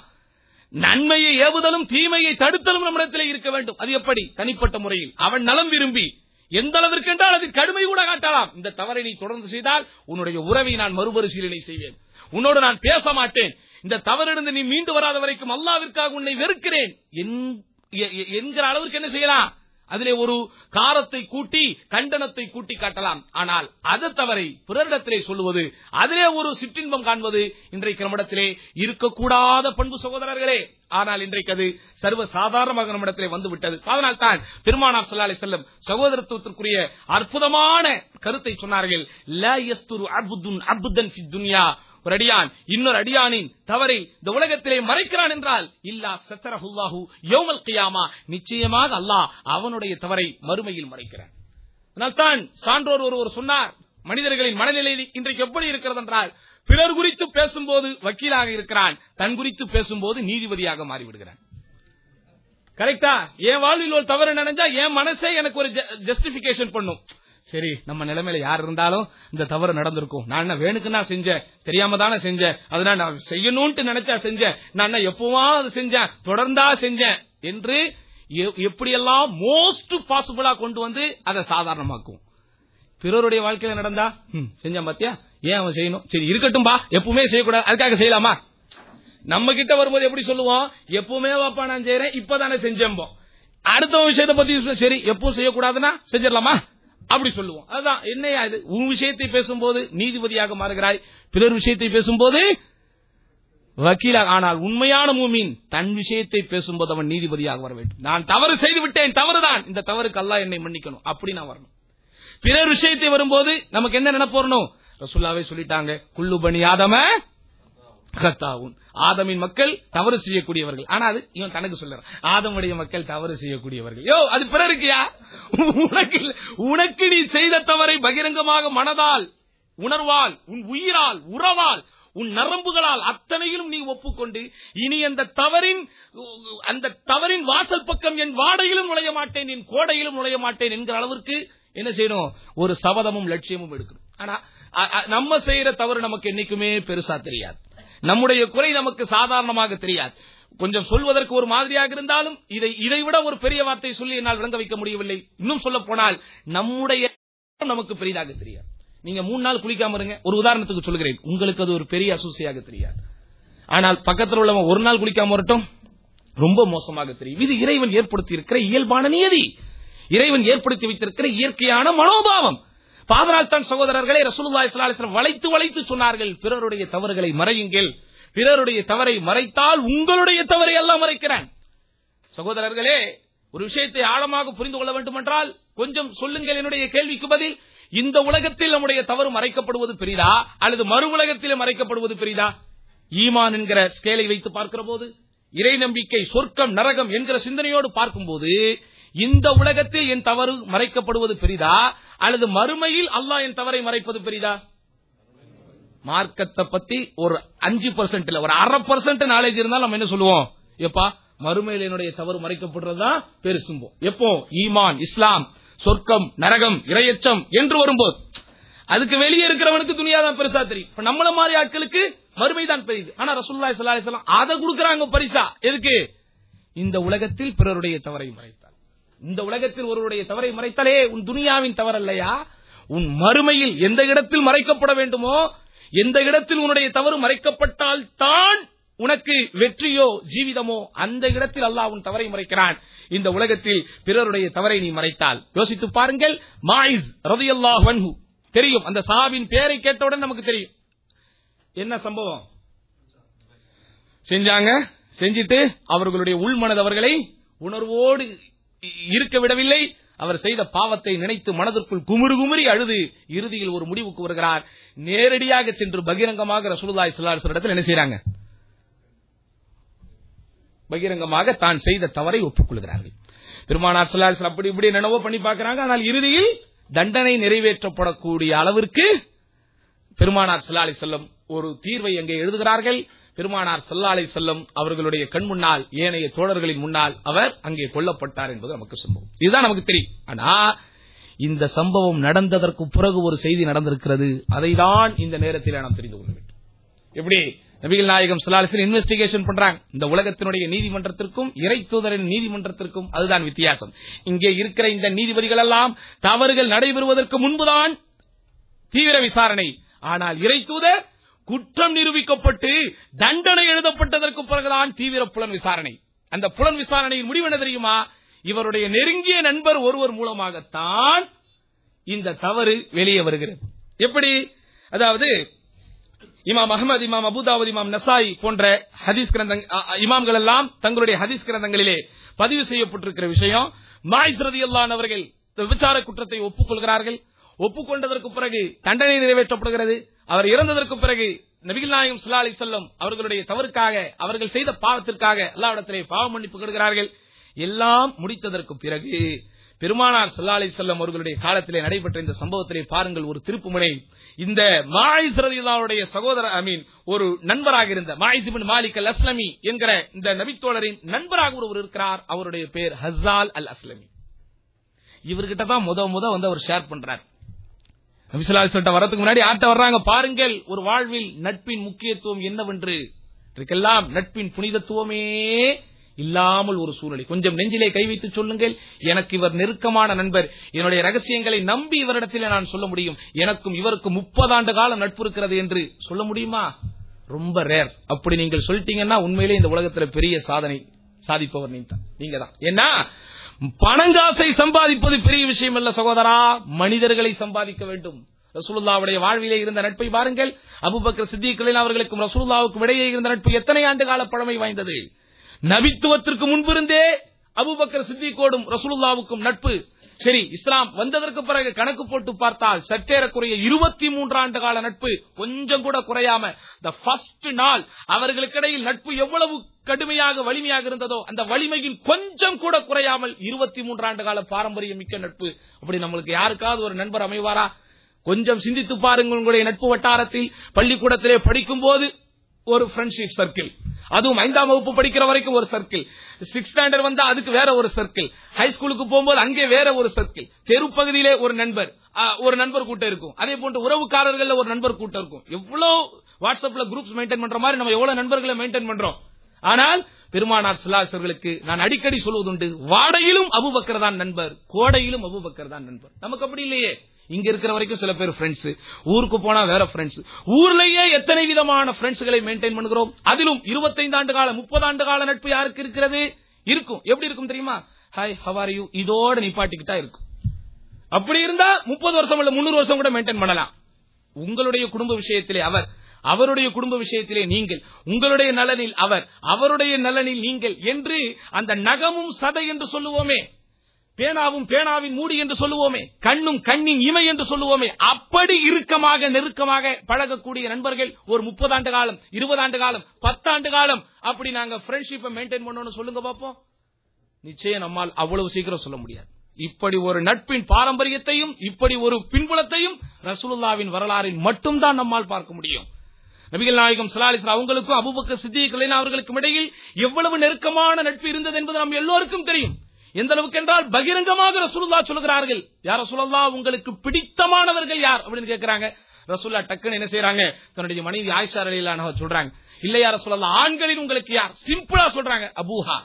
நன்மையை ஏவுதலும் தீமையை தடுத்தலும் நம்மிடத்தில் இருக்க வேண்டும் அது எப்படி தனிப்பட்ட முறையில் அவன் நலம் விரும்பி எந்த அளவிற்கு என்றால் அது கடுமை கூட காட்டலாம் இந்த தவறை நீ தொடர்ந்து செய்தால் உன்னுடைய உறவை நான் மறுபரிசீலனை செய்வேன் உன்னோடு நான் பேச மாட்டேன் இந்த தவறிலிருந்து நீ மீண்டு வராத வரைக்கும் அல்லாவிற்காக உன்னை வெறுக்கிறேன் என்- எ- எ- என்கிற அளவிற்கு என்ன செய்யலாம் அதிலே ஒரு காரத்தை கூட்டி கண்டனத்தை கூட்டி காட்டலாம் ஆனால் அது தவறை பிறரிடத்திலே சொல்லுவது அதிலே ஒரு சிற்றின்பம் காண்பது இன்றைக்கு நம்மிடத்திலே இருக்கக்கூடாத பண்பு சகோதரர்களே ஆனால் இன்றைக்கு அது சர்வ சாதாரணமாக நம்மிடத்திலே வந்து விட்டது அதனால் தான் பெருமானார் ஸல்லல்லாஹு செல்லும் சகோதரத்துவத்திற்குரிய அற்புதமான கருத்தை சொன்னார்கள் லா யஸ்துரு அப்துன் அப்தன் ஃபித் துன்யா ஒரு அடியான் இன்னொரு அடியானின் தவறை இந்த உலகத்திலே மறைக்கிறான் என்றால் இல்லா சத்தரஹுல்லாஹு யௌமல் கியாமா நிச்சயமாக அல்லாஹ் அவனுடைய தவறை மறுமையில் மறைக்கிறான் அதனால்தான் சான்றோர் ஒருவர் சொன்னார் மனிதர்களின் மனநிலை இன்றைக்கு எப்படி இருக்கிறது என்றால் பிறர் குறித்து பேசும்போது வக்கீலாக இருக்கிறான் தன் குறித்து பேசும்போது நீதிபதியாக மாறிவிடுகிறான் கரெக்டா என் வாழ்வில் ஒரு தவறு நடந்தா என் மனசே எனக்கு ஒரு ஜஸ்டிபிகேஷன் பண்ணும் சரி நம்ம நிலைமையில யார் இருந்தாலும் இந்த தவறு நடந்திருக்கும் நான் என்ன வேணுக்கு நான் செஞ்சேன் தெரியாம தானே செஞ்சேன் அதனால நான் செய்யணும்னு நினைச்சா செஞ்சேன் நான் என்ன எப்பவும் அது செஞ்சேன் தொடர்ந்தா செஞ்சேன் என்று எ- எப்படியெல்லாம் மோஸ்ட் பாசிபிளா கொண்டு வந்து அதை சாதாரணமாக்கும் பிறருடைய வாழ்க்கையில நடந்தா ம், செஞ்சான் பாத்தியா ஏன் அவன் செய்யணும் சரி இருக்கட்டும்பா எப்பவுமே செய்யக்கூடாது அதுக்காக செய்யலாமா நம்ம கிட்ட வரும்போது எப்படி சொல்லுவோம் எப்பவுமே வாப்பா நான் செய்யறேன் இப்பதானே செஞ்சேன்போம் அடுத்த விஷயத்தை பத்தி சொ- சரி எப்பவும் செய்யக்கூடாதுன்னா செஞ்சிடலாமா அப்படி சொல்லுவோம் அதுதான் என்னையா இது உன் விஷயத்தை பேசும்போது நீதிபதியாக மாறுகிறாய் பிறர் விஷயத்தை பேசும்போது வக்கீலாக ஆனால் உண்மையான மூமின் தன் விஷயத்தை பேசும்போது அவன் நீதிபதியாக வர வேண்டும் நான் தவறு செய்து விட்டேன் தவறுதான் இந்த தவறுக்கு அல்லாஹ் என்னை மன்னிக்கணும் அப்படி நான் வரணும் பிறர் விஷயத்தை வரும்போது நமக்கு என்ன நினைப்பு வரணும் ரசுல்லாவே சொல்லிட்டாங்க குள்ளு பணி ஆதம கத்தாவும் ஆதமின் மக்கள் தவறு செய்யக்கூடியவர்கள் ஆனா அது இவன் தனக்கு சொல்றான் ஆதமுடைய மக்கள் தவறு செய்யக்கூடியவர்கள் யோ அது பிறருக்குயா உனக்கு இல்ல. உனக்கு நீ செய்த தவறை பகிரங்கமாக மனதால் உணர்வால் உன் உயிரால் உறவால் உன் நரம்புகளால் அத்தனையிலும் நீ ஒப்புக்கொண்டு இனி அந்த தவறின் அந்த தவறின் வாசல் பக்கம் என் வாடையிலும் நுழைய மாட்டேன் என் கோடையிலும் நுழைய மாட்டேன் என்கிற அளவிற்கு என்ன செய்யணும் ஒரு சபதமும் லட்சியமும் எடுக்கணும் ஆனா அ- அ- நம்ம செய்யற தவறு நமக்கு என்னைக்குமே பெருசா தெரியாது நம்முடைய குறை நமக்கு சாதாரணமாக தெரியாது கொஞ்சம் சொல்வதற்கு ஒரு மாதிரியாக இருந்தாலும் இதை இதை விட ஒரு பெரிய வார்த்தை சொல்லி என்னால் விளங்க வைக்க முடியவில்லை இன்னும் சொல்ல போனால் நம்முடைய நமக்கு பெரிதாக தெரியாது நீங்க மூணு நாள் குளிக்காம இருங்க ஒரு உதாரணத்துக்கு சொல்கிறேன் உங்களுக்கு அது ஒரு பெரிய அசூசியாக தெரியாது ஆனால் பக்கத்தில் உள்ளவன் ஒரு நாள் குளிக்காம வரட்டும் ரொம்ப மோசமாக தெரியும் இது இறைவன் ஏற்படுத்தி இருக்கிற இயல்பான நியதி இறைவன் ஏற்படுத்தி வைத்திருக்கிற இயற்கையான மனோபாவம் பாதனால் தான் சகோதரர்களே ரசூலுல்லாஹி ஸல்லல்லாஹு அலைஹி வஸல்லம் வளைத்து வளைத்து சொன்னார்கள் பிறருடைய தவறுகளை மறையுங்கள் பிறருடைய தவறை மறைத்தால் உங்களுடைய தவறை எல்லாம் மறைக்கிறான் சகோதரர்களே ஒரு விஷயத்தை ஆழமாக புரிந்து கொள்ள வேண்டும் என்றால் கொஞ்சம் சொல்லுங்கள் என்னுடைய கேள்விக்கு பதில் இந்த உலகத்தில் நம்முடைய தவறு மறைக்கப்படுவது பெரிதா அல்லது மறு உலகத்திலே மறைக்கப்படுவது பெரிதா ஈமான் என்கிற ஸ்கேலை வைத்து பார்க்கிற போது இறை நம்பிக்கை சொர்க்கம் நரகம் என்கிற சிந்தனையோடு பார்க்கும்போது இந்த உலகத்தில் என் தவறு மறைக்கப்படுவது பெரிதா அல்லது மறுமையில் அல்லாஹ் என் தவறை மறைப்பது பெரிதா மார்க்கத்தை பத்தி ஒரு அஞ்சு பர்சன்ட் இல்ல ஒரு அரை பர்சன்ட் நாலேஜ் இருந்தாலும் நம்ம என்ன சொல்லுவோம் எப்பா மறுமையில் என்னுடைய தவறு மறைக்கப்படுறதுதான் பெருசும்போம் எப்போ ஈமான் இஸ்லாம் சொர்க்கம் நரகம் இரையச்சம் என்று வரும்போது அதுக்கு வெளியே இருக்கிறவனுக்கு துணியா தான் பெருசா தெரியும் இப்ப நம்மள மாதிரி ஆட்களுக்கு மறுமை தான் பெரியது ஆனா ரசூலுல்லாஹி ஸல்லல்லாஹு அலைஹி வஸல்லம் அதை கொடுக்கறாங்க பரிசா எதுக்கு இந்த உலகத்தில் பிறருடைய தவறை மறைத்தால் இந்த உலகத்தில் ஒருவருடைய தவறை மறைத்தாலே உன் துனியாவின் தவறல்லையா உன் மறுமையில் எந்த இடத்தில் மறைக்கப்பட வேண்டுமோ எந்த இடத்தில் உன்னுடைய தவறு மறைக்கப்பட்டால் தான் உனக்கு வெற்றியோ ஜீவிதமோ அந்த இடத்தில் அல்லாஹ் உன் தவறை மறைக்கிறான் இந்த உலகத்தில் பிறருடைய தவறை நீ மறைத்தால் யோசித்து பாருங்கள் மாயிஸ் ரதியல்லாஹு அன்ஹு தெரியும் அந்த சாவின் பேரை கேட்டவுடன் நமக்கு தெரியும் என்ன சம்பவம் செஞ்சாங்க செஞ்சிட்டு அவர்களுடைய உள்மனது அவர்களை உணர்வோடு இ- இருக்க விடவில்லை அவர் செய்த பாவத்தை நினைத்து மனதிற்குள் குமுறு குமுறி அழுது இறுதியில் ஒரு முடிவுக்கு வருகிறார் நேரடியாக சென்று பகிரங்கமாக ரசூலுல்லாஹி ஸல்லல்லாஹு அலைஹி வஸல்லம் இடத்தில் என்ன செய்றாங்க பகிரங்கமாக தான் செய்த தவறை ஒப்புக்கொள்கிறார்கள் பெருமானார் ஸல்லல்லாஹு அலைஹி வஸல்லம் அப்படி இப்படி என்னவோ பண்ணி பார்க்கறாங்க ஆனால் இறுதியில் தண்டனை நிறைவேற்றப்படக்கூடிய அளவிற்கு பெருமானார் ஸல்லல்லாஹு அலைஹி வஸல்லம் ஒரு தீர்வை அங்கே எழுதுகிறார்கள் பெருமானார் ஸல்லல்லாஹு அலைஹி வஸல்லம் அவர்களுடைய கண் முன்னால் ஏனைய தோழர்களின் முன்னால் அவர் அங்கே கொல்லப்பட்டார் என்பது நமக்கு சம்பவம் இதுதான் நமக்கு தெரியும் ஆனா இந்த சம்பவம் நடந்ததற்கு பிறகு ஒரு செய்தி நடந்திருக்கிறது அதைதான் இந்த நேரத்தில் நாம் தெரிந்து கொள்ள வேண்டும் எப்படி நபிகள் நாயகம் சுல்லாலிசன் இன்வெஸ்டிகேஷன் பண்றாங்க இந்த உலகத்தினுடைய நீதிமன்றத்திற்கும் இறை தூதரின் நீதிமன்றத்திற்கும் அதுதான் வித்தியாசம் இங்கே இருக்கிற இந்த நீதிபதிகள் எல்லாம் தவறுகள் நடைபெறுவதற்கு முன்புதான் தீவிர விசாரணை ஆனால் இறை தூதர் குற்றம் நிரூபிக்கப்பட்டு தண்டனை எழுதப்பட்டதற்கு பிறகுதான் தீவிர புலன் விசாரணை அந்த புலன் விசாரணையின் முடிவு என்ன தெரியுமா இவருடைய நெருங்கிய நண்பர் ஒருவர் மூலமாகத்தான் இந்த தவறு வெளியே வருகிறது எப்படி அதாவது இமாம் அகமது இமாம் அபுதாவுத் இமாம் நசாய் போன்ற ஹதீஸ் கிரந்தங் அ- அ- இமாம்கள் எல்லாம் தங்களுடைய ஹதீஸ் கிரந்தங்களிலே பதிவு செய்யப்பட்டிருக்கிற விஷயம் மாயிஸ் ரதியல்லான் அவர்கள் இந்த விபச்சார குற்றத்தை ஒப்புக்கொள்கிறார்கள் ஒப்புக்கொண்டதற்கு பிறகு தண்டனை நிறைவேற்றப்படுகிறது அவர் இறந்ததற்கு பிறகு நபிகள் நாயகம் ஸல்லல்லாஹு அலைஹி வஸல்லம் அவர்களுடைய தவறுக்காக அவர்கள் செய்த பாவத்திற்காக அல்லாஹ்விடத்திலே பாவ மன்னிப்பு கேட்கிறார்கள் எல்லாம் முடித்ததற்கு பிறகு பெருமானார் ஸல்லல்லாஹு அலைஹி வஸல்லம் அவர்களுடைய காலத்திலே நடைபெற்ற இந்த சம்பவத்திலே பாருங்கள் ஒரு திருப்புமுனை இந்த மாயிஸ் ரலியல்லாஹுடைய சகோதர ஐ மீன் ஒரு நண்பராக இருந்த மாயிஸ் இப்னு மாலிக் அல் அஸ்லமி என்கிற இந்த நபித்தோழரின் நண்பராக ஒருவர் இருக்கிறார் அவருடைய பேர் ஹஸ்ஸால் அல் அஸ்லமி இவர்கிட்ட தான் முத முத வந்து அவர் ஷேர் பண்றார் நபிசுல்லாஸ்வட்ட வரதுக்கு முன்னாடி ஆட்ட வர்றாங்க பாருங்கள் ஒரு வாழ்வில் நட்பின் முக்கியத்துவம் என்னவென்று இதுக்கெல்லாம் நட்பின் புனிதத்துவமே இல்லாமல் ஒரு சூழ்நிலை கொஞ்சம் நெஞ்சிலே கை வைத்து சொல்லுங்கள் எனக்கு இவர் நெருக்கமான நண்பர் என்னுடைய ரகசியங்களை நம்பி இவரிடத்தில் நான் சொல்ல முடியும் எனக்கும் இவருக்கும் முப்பதாண்டு காலம் நட்பு இருக்கிறது என்று சொல்ல முடியுமா ரொம்ப ரேர் அப்படி நீங்கள் சொல்லிட்டீங்கன்னா உண்மையிலே இந்த உலகத்துல பெரிய சாதனை சாதிப்பவர் நீங்க தான் நீங்க தான் ஏன்னா பணங்காசை சம்பாதிப்பது பெரிய விஷயம் அல்ல சகோதரா மனிதர்களை சம்பாதிக்க வேண்டும் ரசூலுல்லாவுடைய வாழ்விலே இருந்த நட்பை பாருங்கள் அபுபக்கர் சித்திகளின் அவர்களுக்கும் ரசூலுல்லாவுக்கும் இடையே இருந்த நட்பு எத்தனை ஆண்டு கால பழமை வாய்ந்தது நபித்துவத்திற்கு முன்பிருந்தே அபுபக்கர் சித்திகோடும் ரசூலுல்லாவுக்கும் நட்பு சரி இஸ்லாம் வந்ததற்கு பிறகு கணக்கு போட்டு பார்த்தால் சற்றேறக்குறைய இருபத்தி மூன்று ஆண்டு கால நட்பு கொஞ்சம் கூட குறையாம த ஃபர்ஸ்ட் நாள் அவர்களுக்கிடையில் நட்பு எவ்வளவு கடுமையாக வலிமையாக இருந்ததோ அந்த வலிமையில் கொஞ்சம் கூட குறையாமல் இருபத்தி மூன்று ஆண்டு கால பாரம்பரியம் மிக்க நட்பு அப்படி நம்மளுக்கு யாருக்காவது ஒரு நண்பர் அமைவாரா கொஞ்சம் சிந்தித்து பாருங்கள் உங்களுடைய நட்பு வட்டாரத்தில் பள்ளிக்கூடத்திலே படிக்கும் போது ஒரு ஃப்ரெண்ட்ஷிப் சர்க்கிள் அதுவும் ஐந்தாம் வகுப்பு படிக்கிற வரைக்கும் ஒரு சர்க்கிள் சிக்ஸ் ஸ்டாண்டர்ட் வந்தா அதுக்கு வேற ஒரு சர்க்கிள் ஹை ஸ்கூலுக்கு போகும்போது அங்கே வேற ஒரு சர்க்கிள் தெரு பகுதியிலே ஒரு நண்பர் ஆ, ஒரு நண்பர் கூட்டம் இருக்கும் அதே போன்று உறவுக்காரர்கள் ஒரு நண்பர் கூட்டம் இருக்கும் எவ்வளவு வாட்ஸ்அப்ல குரூப்ஸ் மெயின்டைன் பண்ற மாதிரி நம்ம எவ்வளவு நண்பர்களை மெயின்டைன் பண்றோம் ஆனால் பெருமானார் சிலாசர்களுக்கு நான் அடிக்கடி சொல்வதுண்டு வாடையிலும் அபுபக்கர் தான் நண்பர் கோடையிலும் அபுபக்கர் தான் நண்பர் நமக்கு அப்படி இல்லையே இங்க இருக்கிற வரைக்கும் சில பேர் ஃப்ரெண்ட்ஸ் ஊருக்கு போனா வேற ஃப்ரெண்ட்ஸ் ஊர்லயே எத்தனை விதமான ஃப்ரெண்ட்ஸ்களை மெயின்டைன் பண்ணுகிறோம் அதிலும் 25 ஆண்டு கால முப்பது ஆண்டு கால நட்பு யாருக்கு இருக்கிறது இருக்கும் எப்படி இருக்கும் தெரியுமா ஹாய் ஹவார் யூ இதோட நிப்பாட்டிக்கிட்டா இருக்கும் அப்படி இருந்தா முப்பது வருஷம் இல்ல முன்னூறு வருஷம் கூட மெயின்டைன் பண்ணலாம் உங்களுடைய குடும்ப விஷயத்திலே அவர் அவருடைய குடும்ப விஷயத்திலே நீங்கள் உங்களுடைய நலனில் அவர் அவருடைய நலனில் நீங்கள் என்று அந்த நகமும் சதை என்று சொல்லுவோமே பேனாவும் பேனாவின் மூடி என்று சொல்லுவோமே கண்ணும் கண்ணின் இமை என்று சொல்லுவோமே அப்படி இறுக்கமாக நெருக்கமாக பழகக்கூடிய நண்பர்கள் ஒரு முப்பது ஆண்டு காலம் இருபது ஆண்டு காலம் பத்தாண்டு காலம் அப்படி நாங்க ஃப்ரெண்ட்ஷிப்பை மெயின்டைன் பண்ணணும்னு சொல்லுங்க பாப்போம் நிச்சயம் நம்மால் அவ்வளவு சீக்கிரம் சொல்ல முடியாது இப்படி ஒரு நட்பின் பாரம்பரியத்தையும் இப்படி ஒரு பின்புலத்தையும் ரசூலுல்லாவின் வரலாறில் மட்டும்தான் நம்மால் பார்க்க முடியும் நபிகள் நாயகம் சலாலிஸ் அவங்களுக்கும் அபுபக்கர் சித்திகளின் அவர்களுக்கும் இடையில் எவ்வளவு நெருக்கமான நட்பு இருந்தது என்பது நம்ம எல்லோருக்கும் தெரியும் எந்த அளவுக்கு என்றால் பகிரங்கமாக ரசூலுல்லா சொல்கிறார்கள் யார் ரசூலுல்லா உங்களுக்கு பிடித்தமானவர்கள் யார் அப்படின்னு கேட்கிறாங்க ரசூல்லா டக்குன்னு என்ன செய்யறாங்க தன்னுடைய மனைவி ஆயிஷா அலிலான சொல்றாங்க இல்லையா ரசூலுல்லா ஆண்களில் உங்களுக்கு யார் சிம்பிளா சொல்றாங்க அபூஹா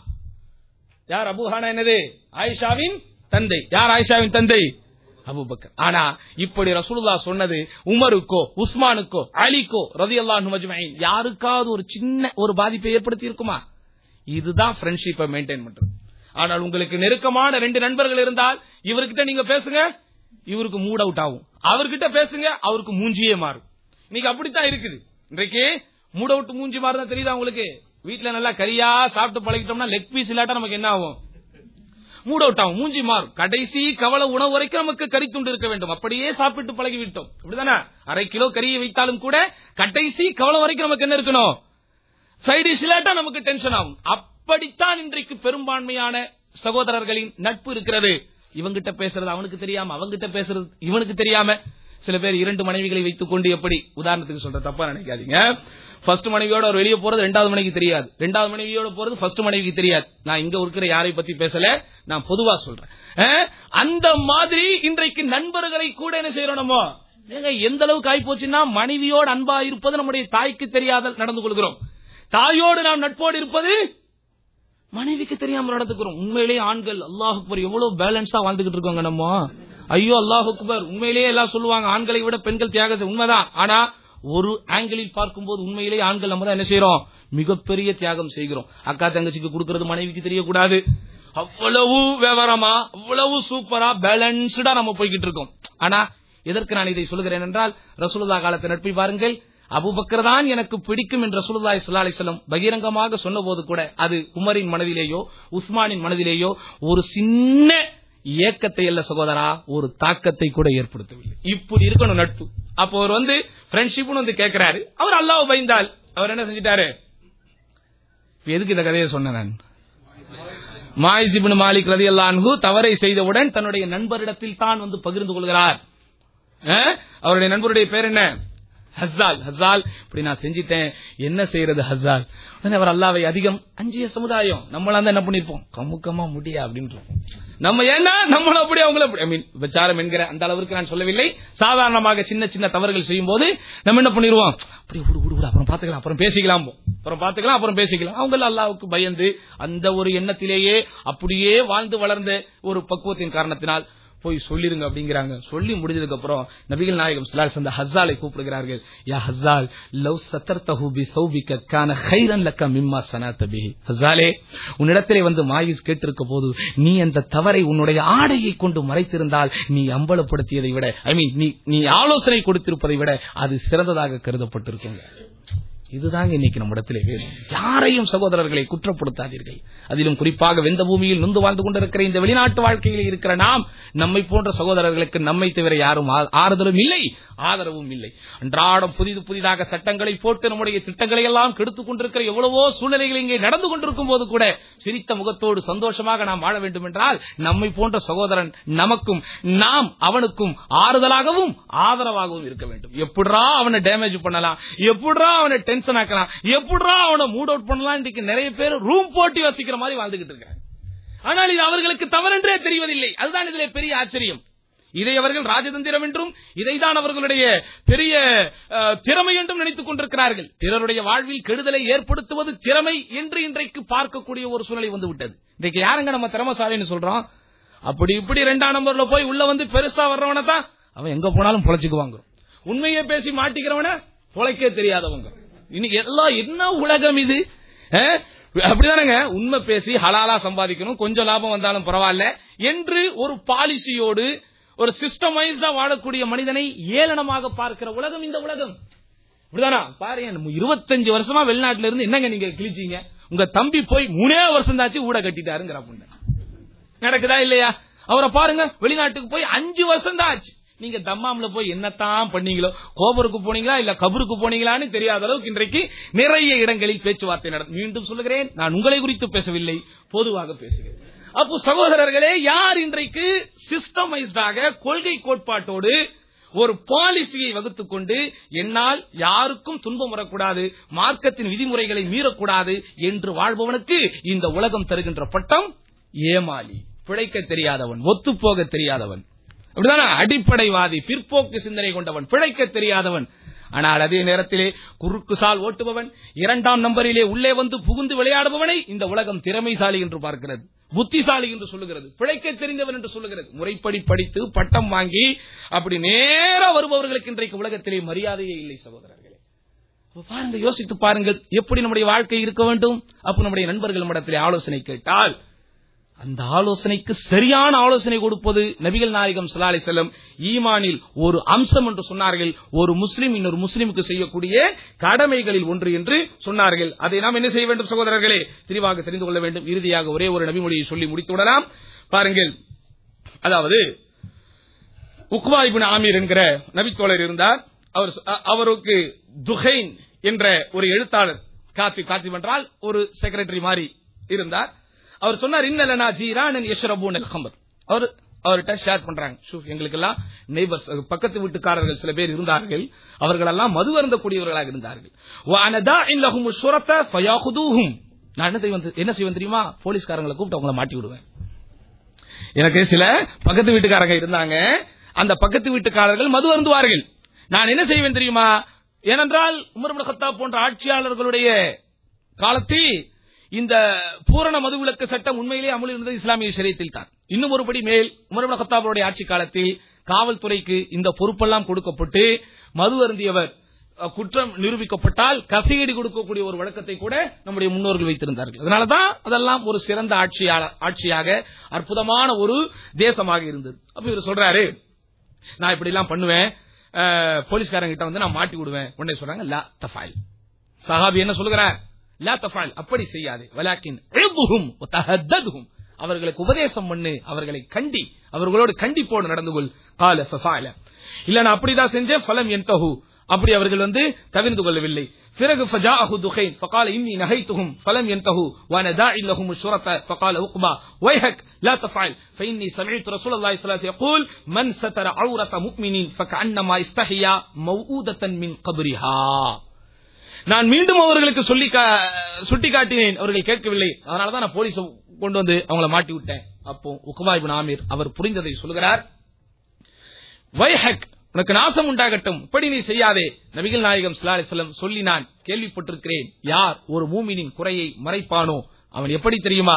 யார் அபூஹானா என்னது ஆயிஷாவின் தந்தை யார் ஆயிஷாவின் தந்தை அபூபக்கர் ஆனா இப்படி ரசூலுல்லா சொன்னது உமருக்கோ உஸ்மானுக்கோ அலிக்கோ ரதியல்லாஹு மஜ்மஈன் யாருக்காவது ஒரு சின்ன ஒரு பாதிப்பை ஏற்படுத்தி இருக்குமா இதுதான் ஃப்ரெண்ட்ஷிப்பை மெயின்டைன் பண்றது ஆனால் உங்களுக்கு நெருக்கமான ரெண்டு நண்பர்கள் இருந்தால் இவர்கிட்ட நீங்க பேசுங்க இவருக்கு மூட் அவுட் ஆகும் அவர்கிட்ட பேசுங்க அவருக்கு மூஞ்சியே மாறும் இன்னைக்கு அப்படித்தான் இருக்குது இன்றைக்கு மூட் அவுட் மூஞ்சி மாறுதா தெரியுதா உங்களுக்கு வீட்டுல நல்லா கரியா சாப்பிட்டு பழகிட்டோம்னா லெக் பீஸ் இல்லாட்டா நமக்கு என்ன ஆகும் மூட் அவுட் ஆகும் மூஞ்சி மாறும் கடைசி கவலை உணவு வரைக்கும் நமக்கு கறி துண்டு இருக்க வேண்டும் அப்படியே சாப்பிட்டு பழகி விட்டோம் அப்படிதானே அரை கிலோ கறியை வைத்தாலும் கூட கடைசி கவலை வரைக்கும் நமக்கு என்ன இருக்கணும் சைடிஷ் இல்லாட்டா நமக்கு டென்ஷன் ஆகும் அப்படித்தான் இன்றைக்கு பெரும்பான்மையான சகோதரர்களின் நட்பு இருக்கிறது இவங்கிட்ட பேசுறது அவனுக்கு தெரியாம அவங்கிட்ட பேசுறது இவனுக்கு தெரியாம சில பேர் இரண்டு மனைவிகளை வைத்துக் கொண்டு எப்படி உதாரணத்துக்கு சொல்ற தப்பா நினைக்காதீங்க ஃபர்ஸ்ட் மனைவியோட ஒரு வெளியே போறது ரெண்டாவது மனைவிக்கு தெரியாது ரெண்டாவது மனைவியோட போறது ஃபர்ஸ்ட் மனைவிக்கு தெரியாது நான் இங்க இருக்கிற யாரை பத்தி பேசல நான் பொதுவா சொல்றேன் அஹ், அந்த மாதிரி இன்றைக்கு நண்பர்களை கூட என்ன செய்யறோம் நம்ம ஏங்க, எந்த அளவுக்கு ஆகி போச்சுன்னா மனைவியோடு அன்பா இருப்பது நம்முடைய தாய்க்கு தெரியாத நடந்து கொள்கிறோம் தாயோடு நாம் நட்போடு இருப்பது மனைவிக்கு தெரியாம நடந்துக்கிறோம் உண்மையிலேயே ஆண்கள் அல்லாஹ் அக்பர் எவ்வளவு பேலன்ஸா வாழ்ந்துகிட்டு இருக்கோங்க நம்ம ஐயோ அல்லாஹ் அக்பர் உண்மையிலேயே எல்லாம் சொல்லுவாங்க ஆண்களை விட பெண்கள் தியாகம் செய்- உண்மைதான் ஆனா ஒரு ஆங்கிளில் பார்க்கும்போது உண்மையிலேயே ஆண்கள் நம்ம தான் என்ன செய்யறோம் மிகப்பெரிய தியாகம் செய்கிறோம் அக்கா தங்கச்சிக்கு கொடுக்கறது மனைவிக்கு தெரியக்கூடாது அவ்வளவு விவரமா அவ்வளவு சூப்பரா பேலன்ஸ்டா நம்ம போய்கிட்டு இருக்கோம் ஆனா எதற்கு நான் இதை சொல்கிறேன் என்றால் ரசூலுல்லா காலத்தை நட்பை பாருங்கள் அபுபக்கர் தான் எனக்கு பிடிக்கும் என்று ரசூலுல்லாஹி ஸல்லல்லாஹு அலைஹி வஸல்லம் பகிரங்கமாக சொன்னபோது கூட அது உமரின் மனதிலேயோ உஸ்மானின் மனதிலேயோ ஒரு சின்ன ஏக்கத்தை அல்ல சகோதரா ஒரு தாக்கத்தை கூட ஏற்படுத்தவில்லை இப்படி இருக்கணும் நட்பு அப்போ அவர் வந்து ஃப்ரெண்ட்ஷிப்னு வந்து கேட்கிறாரு அவர் அல்லாஹ் பயந்தால் அவர் என்ன செஞ்சிட்டாரு இப்ப எதுக்கு இந்த கதையை சொன்னேன் நான் மாயிஸ் இப்னு மாலிக் ரலியல்லாஹு அன்ஹு தவறை செய்தவுடன் தன்னுடைய நண்பரிடத்தில் தான் வந்து பகிர்ந்து கொள்கிறார் அஹ்? அவருடைய நண்பருடைய பேர் என்ன ஹஸ்ஸால் ஹஸ்ஸால் இப்படி நான் செஞ்சிட்டேன் என்ன செய்யறது ஹஸ்ஸால் உடனே அவர் அல்லாவை அதிகம் அஞ்சிய சமுதாயம் நம்மளா தான் என்ன பண்ணிருப்போம் கமுக்கமா முடியா அப்படின்னு நம்ம ஏன்னா நம்மள அப்படி அவங்கள அப்படி ஐ மீன் விசாரம் என்கிற அந்த அளவிற்கு நான் சொல்லவில்லை சாதாரணமாக சின்ன சின்ன தவறுகள் செய்யும் போது நம்ம என்ன பண்ணிடுவோம் அப்படி விடு விடு விடு அப்புறம் பாத்துக்கலாம் அப்புறம் பேசிக்கலாம் போ. அப்புறம் பாத்துக்கலாம் அப்புறம் பேசிக்கலாம் அவங்க அல்லாவுக்கு பயந்து அந்த ஒரு எண்ணத்திலேயே அப்படியே வாழ்ந்து வளர்ந்த ஒரு பக்குவத்தின் காரணத்தினால் போய் சொல்லிருங்க அப்படிங்கிறாங்க சொல்லி முடிஞ்சதுக்கு அப்புறம் நபிகள் நாயகம் ஸல்லல்லாஹு அந்த ஹஸ்ஸாலை கூப்பிடுகிறார்கள் யா ஹஸ்ஸால் லவ் சத்தர்தஹு பி சௌபிக கான கைரன் லக்க மிம்மா சனத பிஹி ஹஸ்ஸாலே உன்னிடத்திலே வந்து மாயிஸ் கேட்டிருக்க போது நீ அந்த தவறை உன்னுடைய ஆடையை கொண்டு மறைத்திருந்தால் நீ அம்பலப்படுத்தியதை விட ஐ மீன் நீ நீ ஆலோசனை கொடுத்திருப்பதை விட அது சிறந்ததாக கருதப்பட்டிருக்குங்க இதுதாங்க இன்னைக்கு நம்மிடத்திலே வேணும் யாரையும் சகோதரர்களை குற்றப்படுத்தாதீர்கள் அதிலும் குறிப்பாக வெந்த பூமியில் நொந்து வாழ்ந்து கொண்டிருக்கிற இந்த வெளிநாட்டு வாழ்க்கையில் இருக்கிற நாம் நம்மை போன்ற சகோதரர்களுக்கு நம்மை தவிர யாரும் ஆ- ஆறுதலும் இல்லை ஆதரவும் இல்லை அன்றாடம் புதிது புதிதாக சட்டங்களை போட்டு நம்முடைய திட்டங்களை எல்லாம் கெடுத்துக் கொண்டிருக்கிற எவ்வளவோ சூழ்நிலைகள் இங்கே நடந்து கொண்டிருக்கும் போது கூட சிரித்த முகத்தோடு சந்தோஷமாக நாம் வாழ வேண்டும் என்றால் நம்மை போன்ற சகோதரன் நமக்கும் நாம் அவனுக்கும் ஆறுதலாகவும் ஆதரவாகவும் இருக்க வேண்டும் எப்படிரா அவனை டேமேஜ் பண்ணலாம் எப்படிரா அவனை டென்ஷன் ஆக்கலாம் எப்படிரா அவனை மூட் அவுட் பண்ணலாம் இன்னைக்கு நிறைய பேர் ரூம் போட்டு யோசிக்கிற மாதிரி வாழ்ந்துகிட்டு இருக்காங்க ஆனால் இது அவர்களுக்கு தவறென்றே தெரிவதில்லை அதுதான் இதிலே பெரிய ஆச்சரியம் இதை அவர்கள் ராஜதந்திரம் என்றும் இதைதான் அவர்களுடைய பெரிய அஹ், திறமை என்றும் நினைத்துக் கொண்டிருக்கிறார்கள் பிறருடைய வாழ்வில் கெடுதலை ஏற்படுத்துவது திறமை என்று இன்றைக்கு பார்க்கக்கூடிய ஒரு சூழ்நிலை வந்து விட்டது இன்றைக்கு யாருங்க நம்ம திறமசாலின்னு சொல்றோம் அப்படி இப்படி ரெண்டாம் நம்பர்ல போய் உள்ள வந்து பெருசா வர்றவன தான் அவன் எங்க போனாலும் பொழைச்சுக்குவாங்க உண்மையை பேசி மாட்டிக்கிறவன பொழைக்க தெரியாதவங்க இன்னைக்கு எல்லாம் என்ன உலகம் இது அஹ்? அப்படிதானங்க உண்மை பேசி ஹலாலா சம்பாதிக்கணும் கொஞ்சம் லாபம் வந்தாலும் பரவாயில்ல என்று ஒரு பாலிசியோடு ஒரு சிஸ்டமைஸ்டா வாழக்கூடிய மனிதனை ஏளனமாக பார்க்கிற உலகம் இந்த உலகம் இப்படிதானா பாருங்க நம்ம இருபத்தஞ்சு வருஷமா வெளிநாட்டுல இருந்து என்னங்க நீங்க கிழிச்சீங்க உங்க தம்பி போய் மூணே வருஷம் தாச்சு ஊட கட்டிட்டாருங்கிற பொண்ணு நடக்குதா இல்லையா அவரை பாருங்க வெளிநாட்டுக்கு போய் அஞ்சு வருஷம் தான் ஆச்சு நீங்க தம்மாம்ல போய் என்னத்தான் பண்ணீங்களோ கோபருக்கு போனீங்களா இல்ல கபருக்கு போனீங்களான்னு தெரியாத அளவுக்கு இன்றைக்கு நிறைய இடங்களில் பேச்சுவார்த்தை நடக்கும் மீண்டும் சொல்லுகிறேன் நான் உங்களை குறித்து பேசவில்லை பொதுவாக பேசுகிறேன் அப்போ சகோதரர்களே யார் இன்றைக்கு சிஸ்டமைஸ்டாக கொள்கை கோட்பாட்டோடு ஒரு பாலிசியை வகுத்துக் கொண்டு என்னால் யாருக்கும் துன்பம் வரக்கூடாது மார்க்கத்தின் விதிமுறைகளை மீறக்கூடாது என்று வாழ்பவனுக்கு இந்த உலகம் தருகின்ற பட்டம் ஏமாளி பிழைக்க தெரியாதவன் ஒத்துப்போக தெரியாதவன் அப்படிதானே அடிப்படைவாதி பிற்போக்கு சிந்தனை கொண்டவன் பிழைக்க தெரியாதவன் ஆனால் அதே நேரத்திலே குறுக்கு சால் ஓட்டுபவன் இரண்டாம் நம்பரிலே உள்ளே வந்து புகுந்து விளையாடுபவனை இந்த உலகம் திறமைசாலி என்று பார்க்கிறது புத்திசாலி என்று சொல்லுகிறது பிழைக்க தெரிந்தவன் என்று சொல்லுகிறது முறைப்படி படித்து பட்டம் வாங்கி அப்படி நேரா வருபவர்களுக்கு இன்றைக்கு உலகத்திலே மரியாதையே இல்லை சகோதரர்களே அப்ப பாருங்க யோசித்து பாருங்கள் எப்படி நம்முடைய வாழ்க்கை இருக்க வேண்டும் அப்ப நம்முடைய நண்பர்கள் நம்மிடத்திலே ஆலோசனை கேட்டால் அந்த ஆலோசனைக்கு சரியான ஆலோசனை கொடுப்பது நபிகள் நாயகம் சலாலை செல்லம் ஈமானில் ஒரு அம்சம் என்று சொன்னார்கள் ஒரு முஸ்லிம் இன்னொரு முஸ்லிமுக்கு செய்யக்கூடிய கடமைகளில் ஒன்று என்று சொன்னார்கள் அதை நாம் என்ன செய்ய வேண்டும் சகோதரர்களே தெளிவாக தெரிந்து கொள்ள வேண்டும் இறுதியாக ஒரே ஒரு நபிமொழியை சொல்லி முடித்து விடலாம் பாருங்கள் அதாவது உக்வா இப்னு ஆமீர் என்கிற நபித்தோழர் இருந்தார் அவர் அ- அவருக்கு துஹைன் என்ற ஒரு எழுத்தாளர் காத்தி காத்தி என்றால் ஒரு செக்ரட்டரி மாதிரி இருந்தார் அவர் சொன்னார் இன்னலனா ஜீரான் யஷ்ரபூன் அல் ஹமர் அவர் அவர்கிட்ட ஷேர் பண்றாங்க ஷூஃப் எங்களுக்கெல்லாம் நெய்பர்ஸ் பக்கத்து வீட்டுக்காரர்கள் சில பேர் இருந்தார்கள் அவர்களெல்லாம் மது அருந்தக்கூடியவர்களாக இருந்தார்கள் வஅனதா இன்னஹும் ஷுரத்த ஃபயாஹுதுஹும் நான் என்ன செய்வேன் என்ன செய்வேன் தெரியுமா போலீஸ்காரங்களை கூப்பிட்டு அவங்கள மாட்டி விடுவேன் எனக்கு சில பக்கத்து வீட்டுக்காரங்க இருந்தாங்க அந்த பக்கத்து வீட்டுக்காரர்கள் மது அருந்துவார்கள் நான் என்ன செய்வேன் தெரியுமா ஏனென்றால் உமர் இப்னு கத்தாப் போன்ற ஆட்சியாளர்களுடைய காலத்தில் இந்த பூரண மதுவிலக்கு சட்டம் உண்மையிலே அமுல் இருந்தது இஸ்லாமிய சரியத்தில் தான் இன்னும் ஒருபடி மேல் உமர் இப்னு கத்தாபுடைய ஆட்சி காலத்தில் காவல்துறைக்கு இந்த பொறுப்பெல்லாம் கொடுக்கப்பட்டு மது அருந்தியவர் அஹ், குற்றம் நிரூபிக்கப்பட்டால் கசையடி கொடுக்கக்கூடிய ஒரு வழக்கத்தை கூட நம்முடைய முன்னோர்கள் வைத்திருந்தார்கள் அதனாலதான் அதெல்லாம் ஒரு சிறந்த ஆட்சியாளர் ஆட்சியாக அற்புதமான ஒரு தேசமாக இருந்தது அப்ப இவர் சொல்றாரு நான் இப்படி எல்லாம் பண்ணுவேன் அஹ், போலீஸ்காரங்க கிட்ட வந்து நான் மாட்டி விடுவேன் உடனே சொல்றாங்க லா தஃபாயில் சஹாபி என்ன சொல்லுகிறார் லா தஃபாயில் அப்படி செய்யாது வலாக்கின் இழ்புகும் தஹத்ததுஹும் அவர்களுக்கு உபதேசம் பண்ணு அவர்களை கண்டி அவர்களோடு கண்டிப்போடு நடந்து கொள் கால ஃபஃபால இல்ல நான் அப்படிதான் செஞ்சேன் ஃபலம் என்தஹு அப்படி அவர்கள் வந்து தவிர்ந்து கொள்ளவில்லை பிறகு فجاءه دخين فقال اني نهيتهم فلم ينتهوا وانا داعي لهم الشرطه فقال عقبه ويحك لا تفعل فاني سمعت رسول الله صلى الله عليه وسلم يقول من ستر عوره مؤمن فكانما استحيا موؤوده من قبرها நான் மீண்டும் அவர்களுக்கு சொல்லி சுட்டி காட்டினேன் அவர்கள் கேட்கவில்லை அதனாலதான் நான் போலீஸ் கொண்டு வந்து அவங்கள மாட்டி விட்டேன் அப்போ உக்மா இப்னு ஆமீர் அவர் புரிந்ததை சொல்கிறார் வைஹக் உனக்கு நாசம் உண்டாகட்டும் இப்படி நீ செய்யாதே நபிகள் நாயகம் ஸல்லல்லாஹு அலைஹி வஸல்லம் சொல்லி நான் கேள்விப்பட்டிருக்கிறேன் யார் ஒரு மூமினின் குறையை மறைப்பானோ அவன் எப்படி தெரியுமா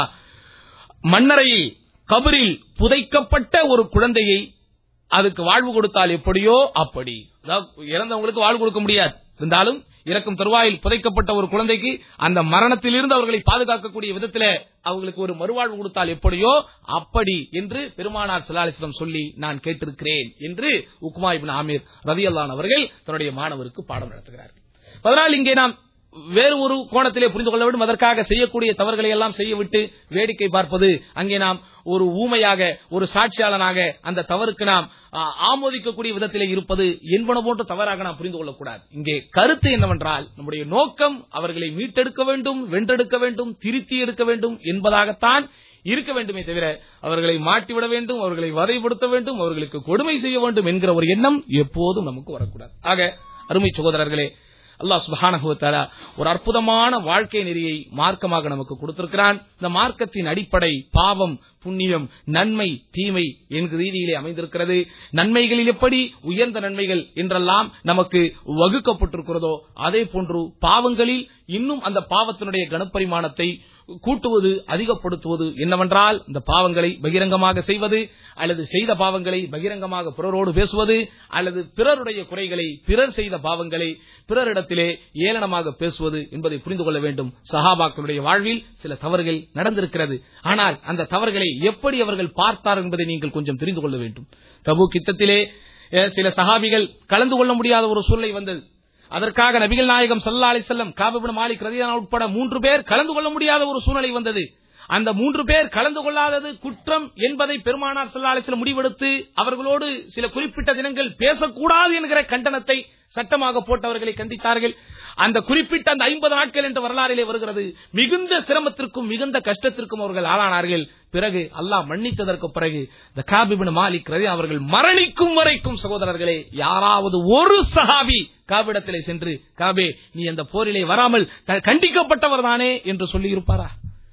மண்ணறையில் கபரில் புதைக்கப்பட்ட ஒரு குழந்தையை அதுக்கு வாழ்வு கொடுத்தால் எப்படியோ அப்படி அதாவது இறந்தவங்களுக்கு வாழ்வு கொடுக்க முடியாது இருந்தாலும் இறக்கும் தருவாயில் புதைக்கப்பட்ட ஒரு குழந்தைக்கு அந்த மரணத்திலிருந்து அவர்களை பாதுகாக்கக்கூடிய விதத்தில் அவங்களுக்கு ஒரு மறுவாழ்வு கொடுத்தால் எப்படியோ அப்படி என்று பெருமானார் சலாலிஸ்லம் சொல்லி நான் கேட்டிருக்கிறேன் என்று உக்மா இபின் ஆமீர் ரவி அவர்கள் தன்னுடைய மாணவருக்கு பாடம் நடத்துகிறார்கள் அதனால் இங்கே நாம் வேறு ஒரு கோணத்திலே புரிந்து கொள்ள வேண்டும் அதற்காக செய்யக்கூடிய தவறுகளை எல்லாம் செய்யவிட்டு வேடிக்கை பார்ப்பது அங்கே நாம் ஒரு ஊமையாக ஒரு சாட்சியாளனாக அந்த தவறுக்கு நாம் ஆ, ஆமோதிக்கக்கூடிய விதத்திலே இருப்பது என்பன போன்ற தவறாக நாம் புரிந்து கொள்ளக்கூடாது இங்கே கருத்து என்னவென்றால் நம்முடைய நோக்கம் அவர்களை மீட்டெடுக்க வேண்டும் வென்றெடுக்க வேண்டும் திருத்தி எடுக்க வேண்டும் என்பதாகத்தான் இருக்க வேண்டுமே தவிர அவர்களை மாட்டிவிட வேண்டும் அவர்களை வதைப்படுத்த வேண்டும் அவர்களுக்கு கொடுமை செய்ய வேண்டும் என்கிற ஒரு எண்ணம் எப்போதும் நமக்கு வரக்கூடாது ஆக அருமை சகோதரர்களே அல்லாஹ் சுப்ஹானஹு வ தஆலா ஒரு அற்புதமான வாழ்க்கை நெறியை மார்க்கமாக நமக்கு கொடுத்திருக்கிறான் இந்த மார்க்கத்தின் அடிப்படை பாவம் புண்ணியம் நன்மை தீமை என்கிற ரீதியிலே அமைந்திருக்கிறது நன்மைகளில் எப்படி உயர்ந்த நன்மைகள் என்றெல்லாம் நமக்கு வகுக்கப்பட்டிருக்கிறதோ அதே போன்று பாவங்களில் இன்னும் அந்த பாவத்தினுடைய கனப்பரிமாணத்தை கூட்டுவது அதிகப்படுத்துவது என்னவென்றால் இந்த பாவங்களை பகிரங்கமாக செய்வது அல்லது செய்த பாவங்களை பகிரங்கமாக பிறரோடு பேசுவது அல்லது பிறருடைய குறைகளை பிறர் செய்த பாவங்களை பிறரிடத்திலே ஏளனமாக பேசுவது என்பதை புரிந்து கொள்ள வேண்டும் சஹாபாக்களுடைய வாழ்வில் சில தவறுகள் நடந்திருக்கிறது ஆனால் அந்த தவறுகளை எப்படி அவர்கள் பார்த்தார் என்பதை நீங்கள் கொஞ்சம் தெரிந்து கொள்ள வேண்டும் தபு கித்தத்திலே அஹ், சில சஹாபிகள் கலந்து கொள்ள முடியாத ஒரு சூழ்நிலை வந்தது அதற்காக நபிகள் நாயகம் சல்லா அலி செல்லம் காபிபின் மாலிக் ரதியான உட்பட மூன்று பேர் கலந்து கொள்ள முடியாத ஒரு சூழ்நிலை வந்தது அந்த மூன்று பேர் கலந்து கொள்ளாதது குற்றம் என்பதை பெருமானார் சல்லா அலிஸ்லம் முடிவெடுத்து அவர்களோடு சில குறிப்பிட்ட தினங்கள் பேசக்கூடாது என்கிற கண்டனத்தை சட்டமாக போட்டவர்களை கண்டித்தார்கள் அந்த குறிப்பிட்ட அந்த ஐம்பது நாட்கள் என்ற வரலாறிலே வருகிறது மிகுந்த சிரமத்திற்கும் மிகுந்த கஷ்டத்திற்கும் அவர்கள் ஆளானார்கள் பிறகு அல்லாஹ் மன்னித்ததற்கு பிறகு இந்த காபிபின் மாலிக் ரதி அவர்கள் மரணிக்கும் வரைக்கும் சகோதரர்களே யாராவது ஒரு சஹாபி காபிடத்திலே சென்று காபே நீ அந்த போரிலே வராமல் த- கண்டிக்கப்பட்டவர் தானே என்று சொல்லி இருப்பாரா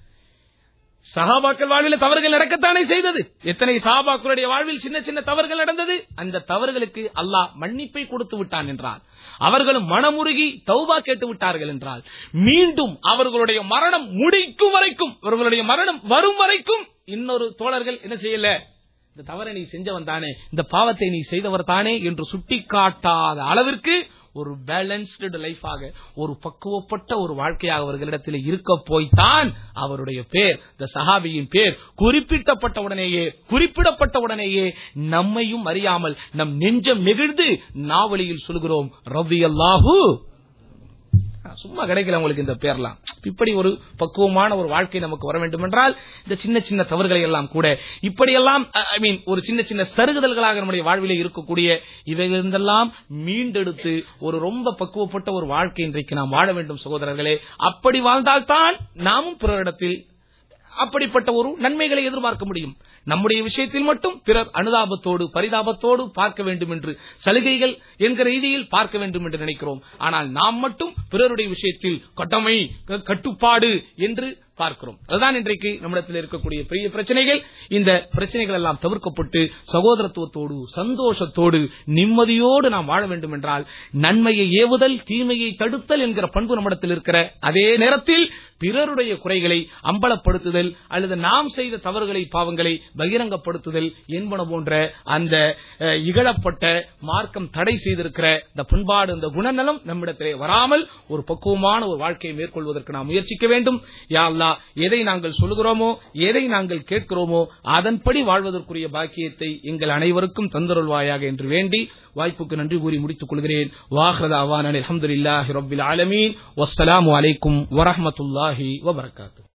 சஹாபாக்கள் வாழ்வில் தவறுகள் நடக்கத்தானே செய்தது எத்தனை சஹாபாக்களுடைய வாழ்வில் சின்ன சின்ன தவறுகள் நடந்தது அந்த தவறுகளுக்கு அல்லாஹ் மன்னிப்பை கொடுத்து விட்டான் என்றால் அவர்களும் மனமுருகி தௌபா கேட்டு விட்டார்கள் என்றால் மீண்டும் அவர்களுடைய மரணம் முடிக்கும் வரைக்கும் அவர்களுடைய மரணம் வரும் வரைக்கும் இன்னொரு தோழர்கள் என்ன செய்யல இந்த தவறை நீ செஞ்சவன் தானே இந்த பாவத்தை நீ செய்தவர் தானே என்று சுட்டிக்காட்டாத அளவிற்கு ஒரு பேலன்ஸ்டு லைஃபாக ஒரு பக்குவப்பட்ட ஒரு வாழ்க்கையாக அவர்களிடத்தில் இருக்க போய்தான் அவருடைய பேர் இந்த சஹாபியின் பேர் குறிப்பிட்டப்பட்ட உடனேயே குறிப்பிடப்பட்ட உடனேயே நம்மையும் அறியாமல் நம் நெஞ்சம் நெகிழ்ந்து நாவலியில் சொல்கிறோம் ரவி அல்லாஹூ சும்மா கிடைக்கல உங்களுக்கு இந்த பேர்லாம் இப்படி ஒரு பக்குவமான ஒரு வாழ்க்கை நமக்கு வர வேண்டும் என்றால் இந்த சின்ன சின்ன தவறுகளை எல்லாம் கூட இப்படியெல்லாம் ஐ மீன் ஒரு சின்ன சின்ன சருகுதல்களாக நம்முடைய வாழ்விலே இருக்கக்கூடிய இவைகளிருந்தெல்லாம் மீண்டெடுத்து ஒரு ரொம்ப பக்குவப்பட்ட ஒரு வாழ்க்கை இன்றைக்கு நாம் வாழ வேண்டும் சகோதரர்களே அப்படி வாழ்ந்தால்தான் நாமும் பிறரிடத்தில் அப்படிப்பட்ட ஒரு நன்மைகளை எதிர்பார்க்க முடியும் நம்முடைய விஷயத்தில் மட்டும் பிறர் அனுதாபத்தோடு பரிதாபத்தோடு பார்க்க வேண்டும் என்று சலுகைகள் என்கிற ரீதியில் பார்க்க வேண்டும் என்று நினைக்கிறோம் ஆனால் நாம் மட்டும் பிறருடைய விஷயத்தில் கடமை க- கட்டுப்பாடு என்று பார்க்கிறோம் அதுதான் இன்றைக்கு நம்மிடத்தில் இருக்கக்கூடிய பெரிய பிரச்சனைகள் இந்த பிரச்சனைகள் எல்லாம் தவிர்க்கப்பட்டு சகோதரத்துவத்தோடு சந்தோஷத்தோடு நிம்மதியோடு நாம் வாழ வேண்டும் என்றால் நன்மையை ஏவுதல் தீமையை தடுத்தல் என்கிற பண்பு நம்மிடத்தில் இருக்கிற அதே நேரத்தில் பிறருடைய குறைகளை அம்பலப்படுத்துதல் அல்லது நாம் செய்த தவறுகளை பாவங்களை பகிரங்கப்படுத்துதல் என்பன போன்ற அந்த அஹ், இகழப்பட்ட மார்க்கம் தடை செய்திருக்கிற இந்த பண்பாடு இந்த குணநலம் நம்மிடத்திலே வராமல் ஒரு பக்குவமான ஒரு வாழ்க்கையை மேற்கொள்வதற்கு நாம் முயற்சிக்க வேண்டும் யா அல்லாஹ் எதை நாங்கள் சொல்கிறோமோ எதை நாங்கள் கேட்கிறோமோ அதன்படி வாழ்வதற்குரிய பாக்கியத்தை எங்கள் அனைவருக்கும் தந்தருள்வாயாக என்று வேண்டி வாய்ப்புக்கு நன்றி கூறி முடித்துக் கொள்கிறேன் வாஹ்ரத அவான் அலமதுல்லாஹி ரபில் ஆலமீன் வஸ்ஸலாமு அலைக்கும் வரஹ்மத்துல்லாஹி வபரகாத்து